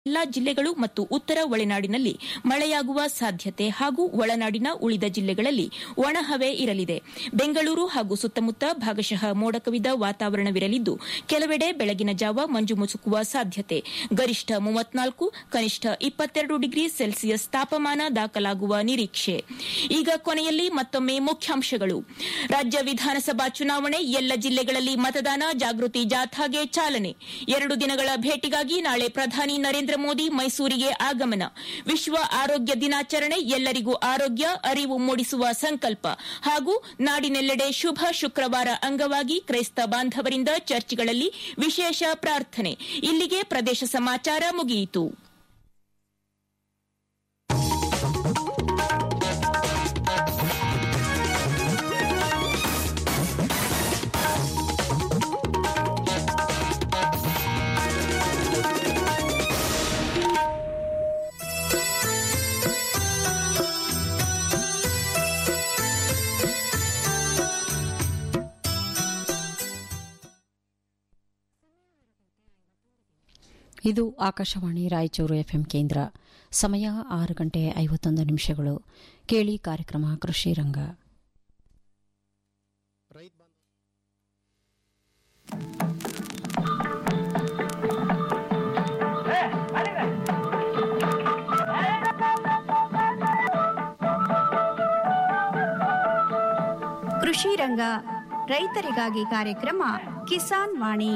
ಎಲ್ಲಾ ಜಿಲ್ಲೆಗಳು ಮತ್ತು ಉತ್ತರ ಒಳನಾಡಿನಲ್ಲಿ ಮಳೆಯಾಗುವ ಸಾಧ್ಯತೆ ಹಾಗೂ ಒಳನಾಡಿನ ಉಳಿದ ಜಿಲ್ಲೆಗಳಲ್ಲಿ ಒಣಹವೆ ಇರಲಿದೆ ಬೆಂಗಳೂರು ಹಾಗೂ ಸುತ್ತಮುತ್ತ ಭಾಗಶಃ ಮೋಡ ಕವಿದ ವಾತಾವರಣವಿರಲಿದ್ದು ಕೆಲವೆಡೆ ಬೆಳಗಿನ ಜಾವ ಮಂಜು ಮುಸುಕುವ ಸಾಧ್ಯತೆ ಗರಿಷ್ಠ ಮೂವತ್ನಾಲ್ಕು ಕನಿಷ್ಠ ಇಪ್ಪತ್ತೆರಡು ಡಿಗ್ರಿ ಸೆಲ್ಸಿಯಸ್ ತಾಪಮಾನ ದಾಖಲಾಗುವ ನಿರೀಕ್ಷೆ ಈಗ ಕೊನೆಯಲ್ಲಿ ಮತ್ತೊಮ್ಮೆ ಮುಖ್ಯಾಂಶಗಳು ರಾಜ್ಯ ವಿಧಾನಸಭಾ ಚುನಾವಣೆ ಎಲ್ಲ ಜಿಲ್ಲೆಗಳಲ್ಲಿ ಮತದಾನ ಜಾಗೃತಿ ಜಾಥಾಗೆ ಚಾಲನೆ ಎರಡು ದಿನಗಳ ಭೇಟಿಗಾಗಿ ನಾಳೆ ಪ್ರಧಾನಿ ನರೇಂದ್ರ ಮೋದಿ ಮೈಸೂರಿಗೆ ಆಗಮನ ವಿಶ್ವ ಆರೋಗ್ಯ ದಿನಾಚರಣೆ ಎಲ್ಲರಿಗೂ ಆರೋಗ್ಯ ಅರಿವು ಮೂಡಿಸುವ ಸಂಕಲ್ಪ ಹಾಗೂ ನಾಡಿನೆಲ್ಲೆಡೆ ಶುಭ ಶುಕ್ರವಾರ ಅಂಗವಾಗಿ ಕ್ರೈಸ್ತ ಬಾಂಧವರಿಂದ ಚರ್ಚ್ಗಳಲ್ಲಿ ವಿಶೇಷ ಪ್ರಾರ್ಥನೆ ಇಲ್ಲಿಗೆ ಪ್ರದೇಶ ಸಮಾಚಾರ ಮುಗಿಯಿತು ಇದು ಆಕಾಶವಾಣಿ ರಾಯಚೂರು ಎಫ್ಎಂ ಕೇಂದ್ರ ಸಮಯ ಆರು ಗಂಟೆ ಐವತ್ತೊಂದು ನಿಮಿಷಗಳು ಕೇಳಿ ಕಾರ್ಯಕ್ರಮ ಕೃಷಿ ರಂಗ ಕೃಷಿ ರಂಗ ರೈತರಿಗಾಗಿ ಕಾರ್ಯಕ್ರಮ ಕಿಸಾನ್ ವಾಣಿ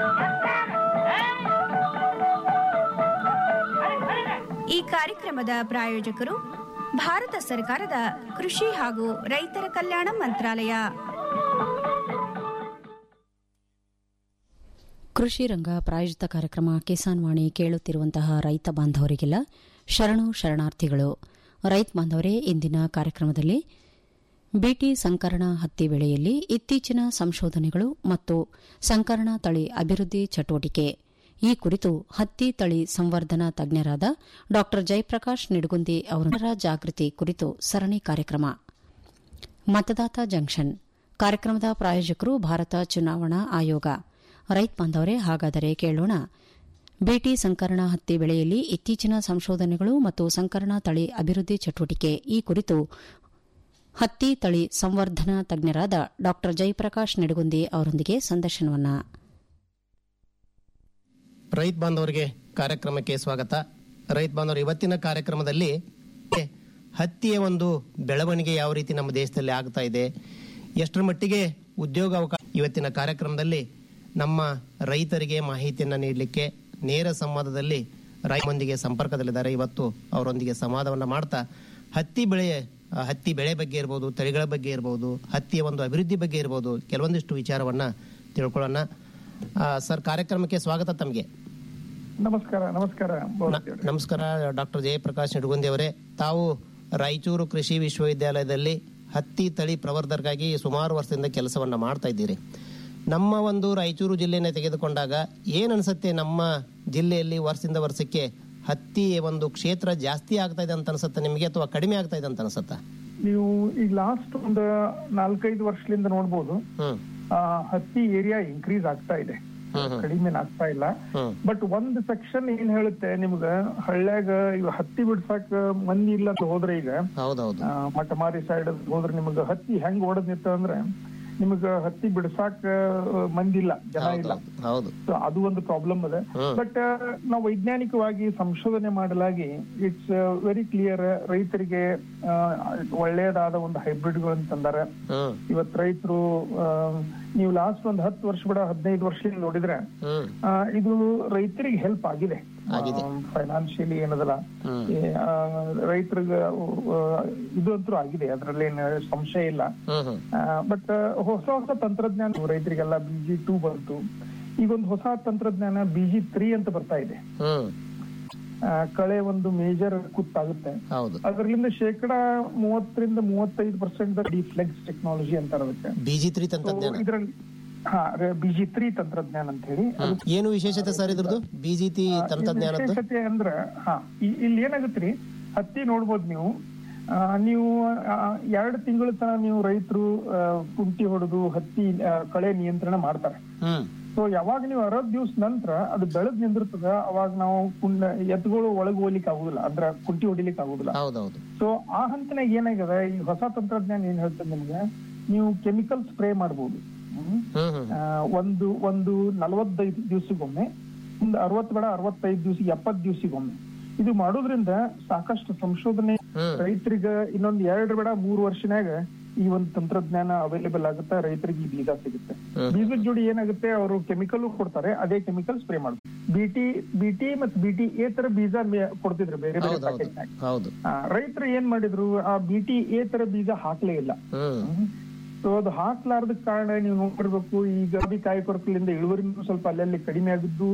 ಈ ಕಾರ್ಯಕ್ರಮದ ಪ್ರಾಯೋಜಕರು ಭಾರತ ಸರ್ಕಾರದ ಕೃಷಿ ಹಾಗೂ ರೈತರ ಕಲ್ಯಾಣ ಮಂತ್ರಾಲಯ ಕೃಷಿ ರಂಗ ಪ್ರಾಯೋಜಿತ ಕಾರ್ಯಕ್ರಮ ಕಿಸಾನ್ ವಾಣಿ ಕೇಳುತ್ತಿರುವಂತಹ ರೈತ ಬಾಂಧವರಿಗೆಲ್ಲ ಶರಣು ಶರಣಾರ್ಥಿಗಳು ರೈತ ಬಾಂಧವರೇ ಇಂದಿನ ಕಾರ್ಯಕ್ರಮದಲ್ಲಿ ಬಿಟಿ ಸಂಕರಣ ಹತ್ತಿ ಬೆಳೆಯಲ್ಲಿ ಇತ್ತೀಚಿನ ಸಂಶೋಧನೆಗಳು ಮತ್ತು ಸಂಕರಣ ತಳಿ ಅಭಿವೃದ್ಧಿ ಚಟುವಟಿಕೆ ಈ ಕುರಿತು ಹತ್ತಿ ತಳಿ ಸಂವರ್ಧನಾ ತಜ್ಞರಾದ ಡಾ ಜಯಪ್ರಕಾಶ್ ನಿಡಗುಂದಿ ಅವರ ಜಾಗೃತಿ ಕುರಿತು ಸರಣಿ ಕಾರ್ಯಕ್ರಮ ಮತದಾತ ಜಂಕ್ಷನ್ ಕಾರ್ಯಕ್ರಮದ ಪ್ರಾಯೋಜಕರು ಭಾರತ ಚುನಾವಣಾ ಆಯೋಗ ರೈತ ಬಾಂಧವರೇ ಹಾಗಾದರೆ ಕೇಳೋಣ ಬಿಟಿ ಸಂಕರಣ ಹತ್ತಿ ಬೆಳೆಯಲ್ಲಿ ಇತ್ತೀಚಿನ ಸಂಶೋಧನೆಗಳು ಮತ್ತು ಸಂಕರಣ ತಳಿ ಅಭಿವೃದ್ಧಿ ಚಟುವಟಿಕೆ ಈ ಕುರಿತು ಹತ್ತಿ ತಳಿ ಸಂವರ್ಧನಾ ತಜ್ಞರಾದ ಡಾ ಜಯಪ್ರಕಾಶ್ ನಿಡಗುಂದಿ ಅವರೊಂದಿಗೆ ಸಂದರ್ಶನವನ್ನ ರೈತ ಬಾಂಧವರಿಗೆ ಕಾರ್ಯಕ್ರಮಕ್ಕೆ ಸ್ವಾಗತ ರೈತ ಬಾಂಧವರು ಇವತ್ತಿನ ಕಾರ್ಯಕ್ರಮದಲ್ಲಿ ಹತ್ತಿಯ ಒಂದು ಬೆಳವಣಿಗೆ ಯಾವ ರೀತಿ ನಮ್ಮ ದೇಶದಲ್ಲಿ ಆಗ್ತಾ ಇದೆ ಎಷ್ಟರ ಮಟ್ಟಿಗೆ ಉದ್ಯೋಗ ಅವಕಾಶ ಇವತ್ತಿನ ಕಾರ್ಯಕ್ರಮದಲ್ಲಿ ನಮ್ಮ ರೈತರಿಗೆ ಮಾಹಿತಿಯನ್ನು ನೀಡಲಿಕ್ಕೆ ನೇರ ಸಂವಾದದಲ್ಲಿ ರೈತರೊಂದಿಗೆ ಸಂಪರ್ಕದಲ್ಲಿದ್ದಾರೆ ಇವತ್ತು ಅವರೊಂದಿಗೆ ಸಂವಾದವನ್ನು ಮಾಡ್ತಾ ಹತ್ತಿ ಬೆಳೆ ಆ, ಹತ್ತಿ ಬೆಳೆ ಬಗ್ಗೆ ಇರ್ಬೋದು ತಳಿಗಳ ಬಗ್ಗೆ ಇರ್ಬೋದು ಹತ್ತಿಯ ಒಂದು ಅಭಿವೃದ್ಧಿ ಬಗ್ಗೆ ಇರ್ಬೋದು ಕೆಲವೊಂದಿಷ್ಟು ವಿಚಾರವನ್ನ ತಿಳ್ಕೊಳ್ಳೋಣ ಆ, ಸರ್ ಕಾರ್ಯಕ್ರಮಕ್ಕೆ ಸ್ವಾಗತ ತಮಗೆ ನಮಸ್ಕಾರ ನಮಸ್ಕಾರ ಭಗವತಿ ಅವ್ರೆ. ನಮಸ್ಕಾರ ಡಾಕ್ಟರ್ ಜಯಪ್ರಕಾಶ್ ನಿಡಗುಂದಿ ಅವರೇ ತಾವು ರಾಯಚೂರು ಕೃಷಿ ವಿಶ್ವವಿದ್ಯಾಲಯದಲ್ಲಿ ಹತ್ತಿ ತಳಿ ಪ್ರವರ್ಧಕರಾಗಿ ಸುಮಾರು ವರ್ಷದಿಂದ ಕೆಲಸವನ್ನ ಮಾಡ್ತಾ ಇದ್ದೀರಿ ನಮ್ಮ ಒಂದು ರಾಯಚೂರು ಜಿಲ್ಲೆಯನ್ನು ತೆಗೆದುಕೊಂಡಾಗ ಏನ್ ಅನ್ಸುತ್ತೆ ನಮ್ಮ ಜಿಲ್ಲೆಯಲ್ಲಿ ವರ್ಷದಿಂದ ವರ್ಷಕ್ಕೆ ಹತ್ತಿ ಒಂದು ಕ್ಷೇತ್ರ ಜಾಸ್ತಿ ಆಗ್ತಾ ಇದೆ ಅಂತ ಅನ್ಸುತ್ತೆ ನಿಮಗೆ ಅಥವಾ ಕಡಿಮೆ ಆಗ್ತಾ ಇದೆ ಅಂತ ಅನ್ಸುತ್ತಾ ನೀವು ಈಗ ಲಾಸ್ಟ್ ಒಂದು ನಾಲ್ಕೈದು ವರ್ಷದಿಂದ ನೋಡ್ಬೋದು ಹ್ಮ್ ಆ, ಹತ್ತಿ ಏರಿಯಾ ಇನ್ಕ್ರೀಸ್ ಆಗ್ತಾ ಇದೆ ಹ್ಮ್ ಹ್ಮ್ ಕಡಿಮೆ ಆಗ್ತಾ ಇಲ್ಲ ಹ್ಮ್ ಬಟ್ ಒಂದ್ ಸೆಕ್ಷನ್ ಏನ್ ಹೇಳುತ್ತೆ ನಿಮ್ಗ ಹಳ್ಳ್ಯಾಗ ಇವ್ ಹತ್ತಿ ಬಿಡ್ಸಾಕ ಮಂದಿ ಇಲ್ಲ ಅಂತ ಹೋದ್ರೆ ಈಗ ಹೌದೌದು ಆ, ಮಟಮಾರಿ ಸೈಡ್ ಹೋದ್ರೆ ನಿಮ್ಗ ಹತ್ತಿ ಹೆಂಗ್ ಓಡದ್ ನಿಂತ ಅಂದ್ರೆ ನಿಮ್ಗ ಹತ್ತಿ ಬಿಡ್ಸಾಕ ಆ, ಮಂದಿ ಇಲ್ಲ ಜನ ಇಲ್ಲ ಹೌದು ಹೌದು So ಅದು ಒಂದು ಪ್ರಾಬ್ಲಮ್ ಇದೆ ಹ್ಮ್. ಬಟ್ ನಾವು ವೈಜ್ಞಾನಿಕವಾಗಿ ಸಂಶೋಧನೆ ಮಾಡಲಾಗಿ ಇಟ್ಸ್ ವೆರಿ ಕ್ಲಿಯರ್ ರೈತರಿಗೆ ಆ, ಒಳ್ಳೆಯದಾದ ಒಂದು ಹೈಬ್ರಿಡ್ಗಳನ್ನು ತಂದಾರೆ ಹ್ಮ್ ಇವತ್ ರೈತರು ನೀವು ಲಾಸ್ಟ್ ಒಂದು ಹತ್ತು ವರ್ಷ ಬಿಡ ಹದಿನೈದು ವರ್ಷದಿಂದ ನೋಡಿದ್ರೆ ಹ್ಮ್ ಆ, ಇದು ರೈತರಿಗೆ ಹೆಲ್ಪ್ ಆಗಿದೆ ಆಗಿದೆ. ಫೈನಾನ್ಷಿಯಲಿ ಏನದಲ್ಲ ಹ್ಮ್. ರೈತರಿಗೆ ಇದು ಅಂತೂ ಆಗಿದೆ ಅದ್ರಲ್ಲಿ ಏನು ಸಂಶಯ ಇಲ್ಲ ಹ್ಮ್ ಹ್ಮ್ ಬಟ್ ಹೊಸ ಹೊಸ ತಂತ್ರಜ್ಞಾನ ರೈತರಿಗೆಲ್ಲ ಬಿಜಿ ಟೂ ಬಂತು ಈಗ ಒಂದು ಹೊಸ ತಂತ್ರಜ್ಞಾನ ಬಿಜಿ ತ್ರೀ ಅಂತ ಬರ್ತಾ ಇದೆ ಹ್ಮ್ ಆ, ಕಳೆ ಒಂದು ಮೇಜರ್ ಕುತ್ತಾಗುತ್ತೆ ಹೌದು ಅದರಿಂದ ಶೇಕಡ ಮೂವತ್ತರಿಂದ ಮೂವತ್ತೈದು ಪರ್ಸೆಂಟ್ ಡಿಫ್ಲೆಕ್ಸ್ ಟೆಕ್ನಾಲಜಿ ಅಂತಾರೆ ಅದಕ್ಕೆ ಬಿಜಿ ತ್ರೀ ತಂತ್ರಜ್ಞಾನ ಇದ್ರಲ್ಲಿ ಹಾ ಬಿಜಿ ತ್ರೀ ತಂತ್ರಜ್ಞಾನ ಅಂತ ಹೇಳಿ ಹ್ಮ್. ಏನು ವಿಶೇಷತೆ ಸರ್ ಇದ್ರದ್ದು ಬಿಜಿತಿ ತಂತ್ರಜ್ಞಾನದ್ದು ವಿಶೇಷತೆ ಅಂದ್ರ ಹಾ ಇ- ಇಲ್ಲಿ ಏನಾಗತ್ರಿ ಹತ್ತಿ ನೋಡ್ಬೋದು ನೀವು ಆ, ನೀವು ಎರಡು ತಿಂಗಳ ತನ ನೀವು ರೈತರು ಕುಂಟಿ ಹೊಡೆದು ಹತ್ತಿ ಆ, ಕಳೆ ನಿಯಂತ್ರಣ ಮಾಡ್ತಾರೆ ಹ್ಮ್ ಸೊ ಯಾವಾಗ ನೀವು ಅರವತ್ ದಿವ್ಸ ನಂತರ ಅದು ಬೆಳೆದ್ ನಿಂದಿರ್ತದ ಅವಾಗ ನಾವು ಕುಂಡ ಎತ್ತುಗಳು ಒಳಗ್ ಹೋಗ್ಲಿಕ್ಕೆ ಆಗುದಿಲ್ಲ ಅಂದ್ರ ಕುಂಟಿ ಹೊಡಿಲಿಕ್ಕೆ ಆಗುದಿಲ್ಲ ಹೌದೌದು ಸೊ ಆ ಹಂತನಾಗ ಏನಾಗಿದೆ ಈ ಹೊಸ ತಂತ್ರಜ್ಞಾನ ಏನ್ ಹೇಳ್ತದೆ ನಿಮ್ಗೆ ನೀವು ಕೆಮಿಕಲ್ ಸ್ಪ್ರೇ ಮಾಡ್ಬೋದು ಹ್ಮ್? ಹ್ಮ್ ಹ್ಮ್ ಆ, ಒಂದು ಒಂದು ನಲವತ್ತೈದು ದಿವ್ಸಕ್ಕೊಮ್ಮೆ ಒಂದು ಅರವತ್ ಬೇಡ ಅರವತ್ತೈದು ದಿವ್ಸ ಎಪ್ಪತ್ ದಿವ್ಸಕ್ಕೊಮ್ಮೆ ಇದು ಮಾಡೋದ್ರಿಂದ ಸಾಕಷ್ಟು ಸಂಶೋಧನೆ ಹ್ಮ್. ರೈತರಿಗ ಇನ್ನೊಂದ್ ಎರಡ್ ಬೇಡ ಮೂರ್ ವರ್ಷನಾಗ ಈ ಒಂದು ತಂತ್ರಜ್ಞಾನ ಅವೈಲೇಬಲ್ ಆಗುತ್ತೆ ರೈತರಿಗೆ ಈ ಬೀಜ ಸಿಗುತ್ತೆ ಹ್ಮ್. ಬೀಜದ ಜೋಡಿ ಏನಾಗುತ್ತೆ ಅವರು ಕೆಮಿಕಲ್ ಕೊಡ್ತಾರೆ ಅದೇ ಕೆಮಿಕಲ್ ಸ್ಪ್ರೇ ಮಾಡ್ತಾರೆ ಬಿಟಿ ಬಿಟಿ ಮತ್ತು ಬಿಟಿ ಎ ತರ ಬೀಜ ಮೇ- ಕೊಡ್ತಿದ್ರು ಬೇರೆ ಬೇರೆ ಹೌದೌದು ಪ್ಯಾಕೆಟ್ನಾಗ ಹೌದು ರೈತರು ಏನ್ ಮಾಡಿದ್ರು ಆ ಬಿಟಿ ಎ ತರ ಬೀಜ ಹಾಕ್ಲೇ ಇಲ್ಲ ಹ್ಮ್ ಸೊ ಅದು ಹಾಕ್ಲಾರ್ದ ಕಾರಣ ನೀವು ನೋಡಿರ್ಬೇಕು ಈಗ ಬಿ ಕಾಯಿ ಕೊರಕಲಿಂದ ಇಳುವರಿನೂ ಸ್ವಲ್ಪ ಅಲ್ಲಲ್ಲಿ ಕಡಿಮೆ ಆಗಿದ್ದು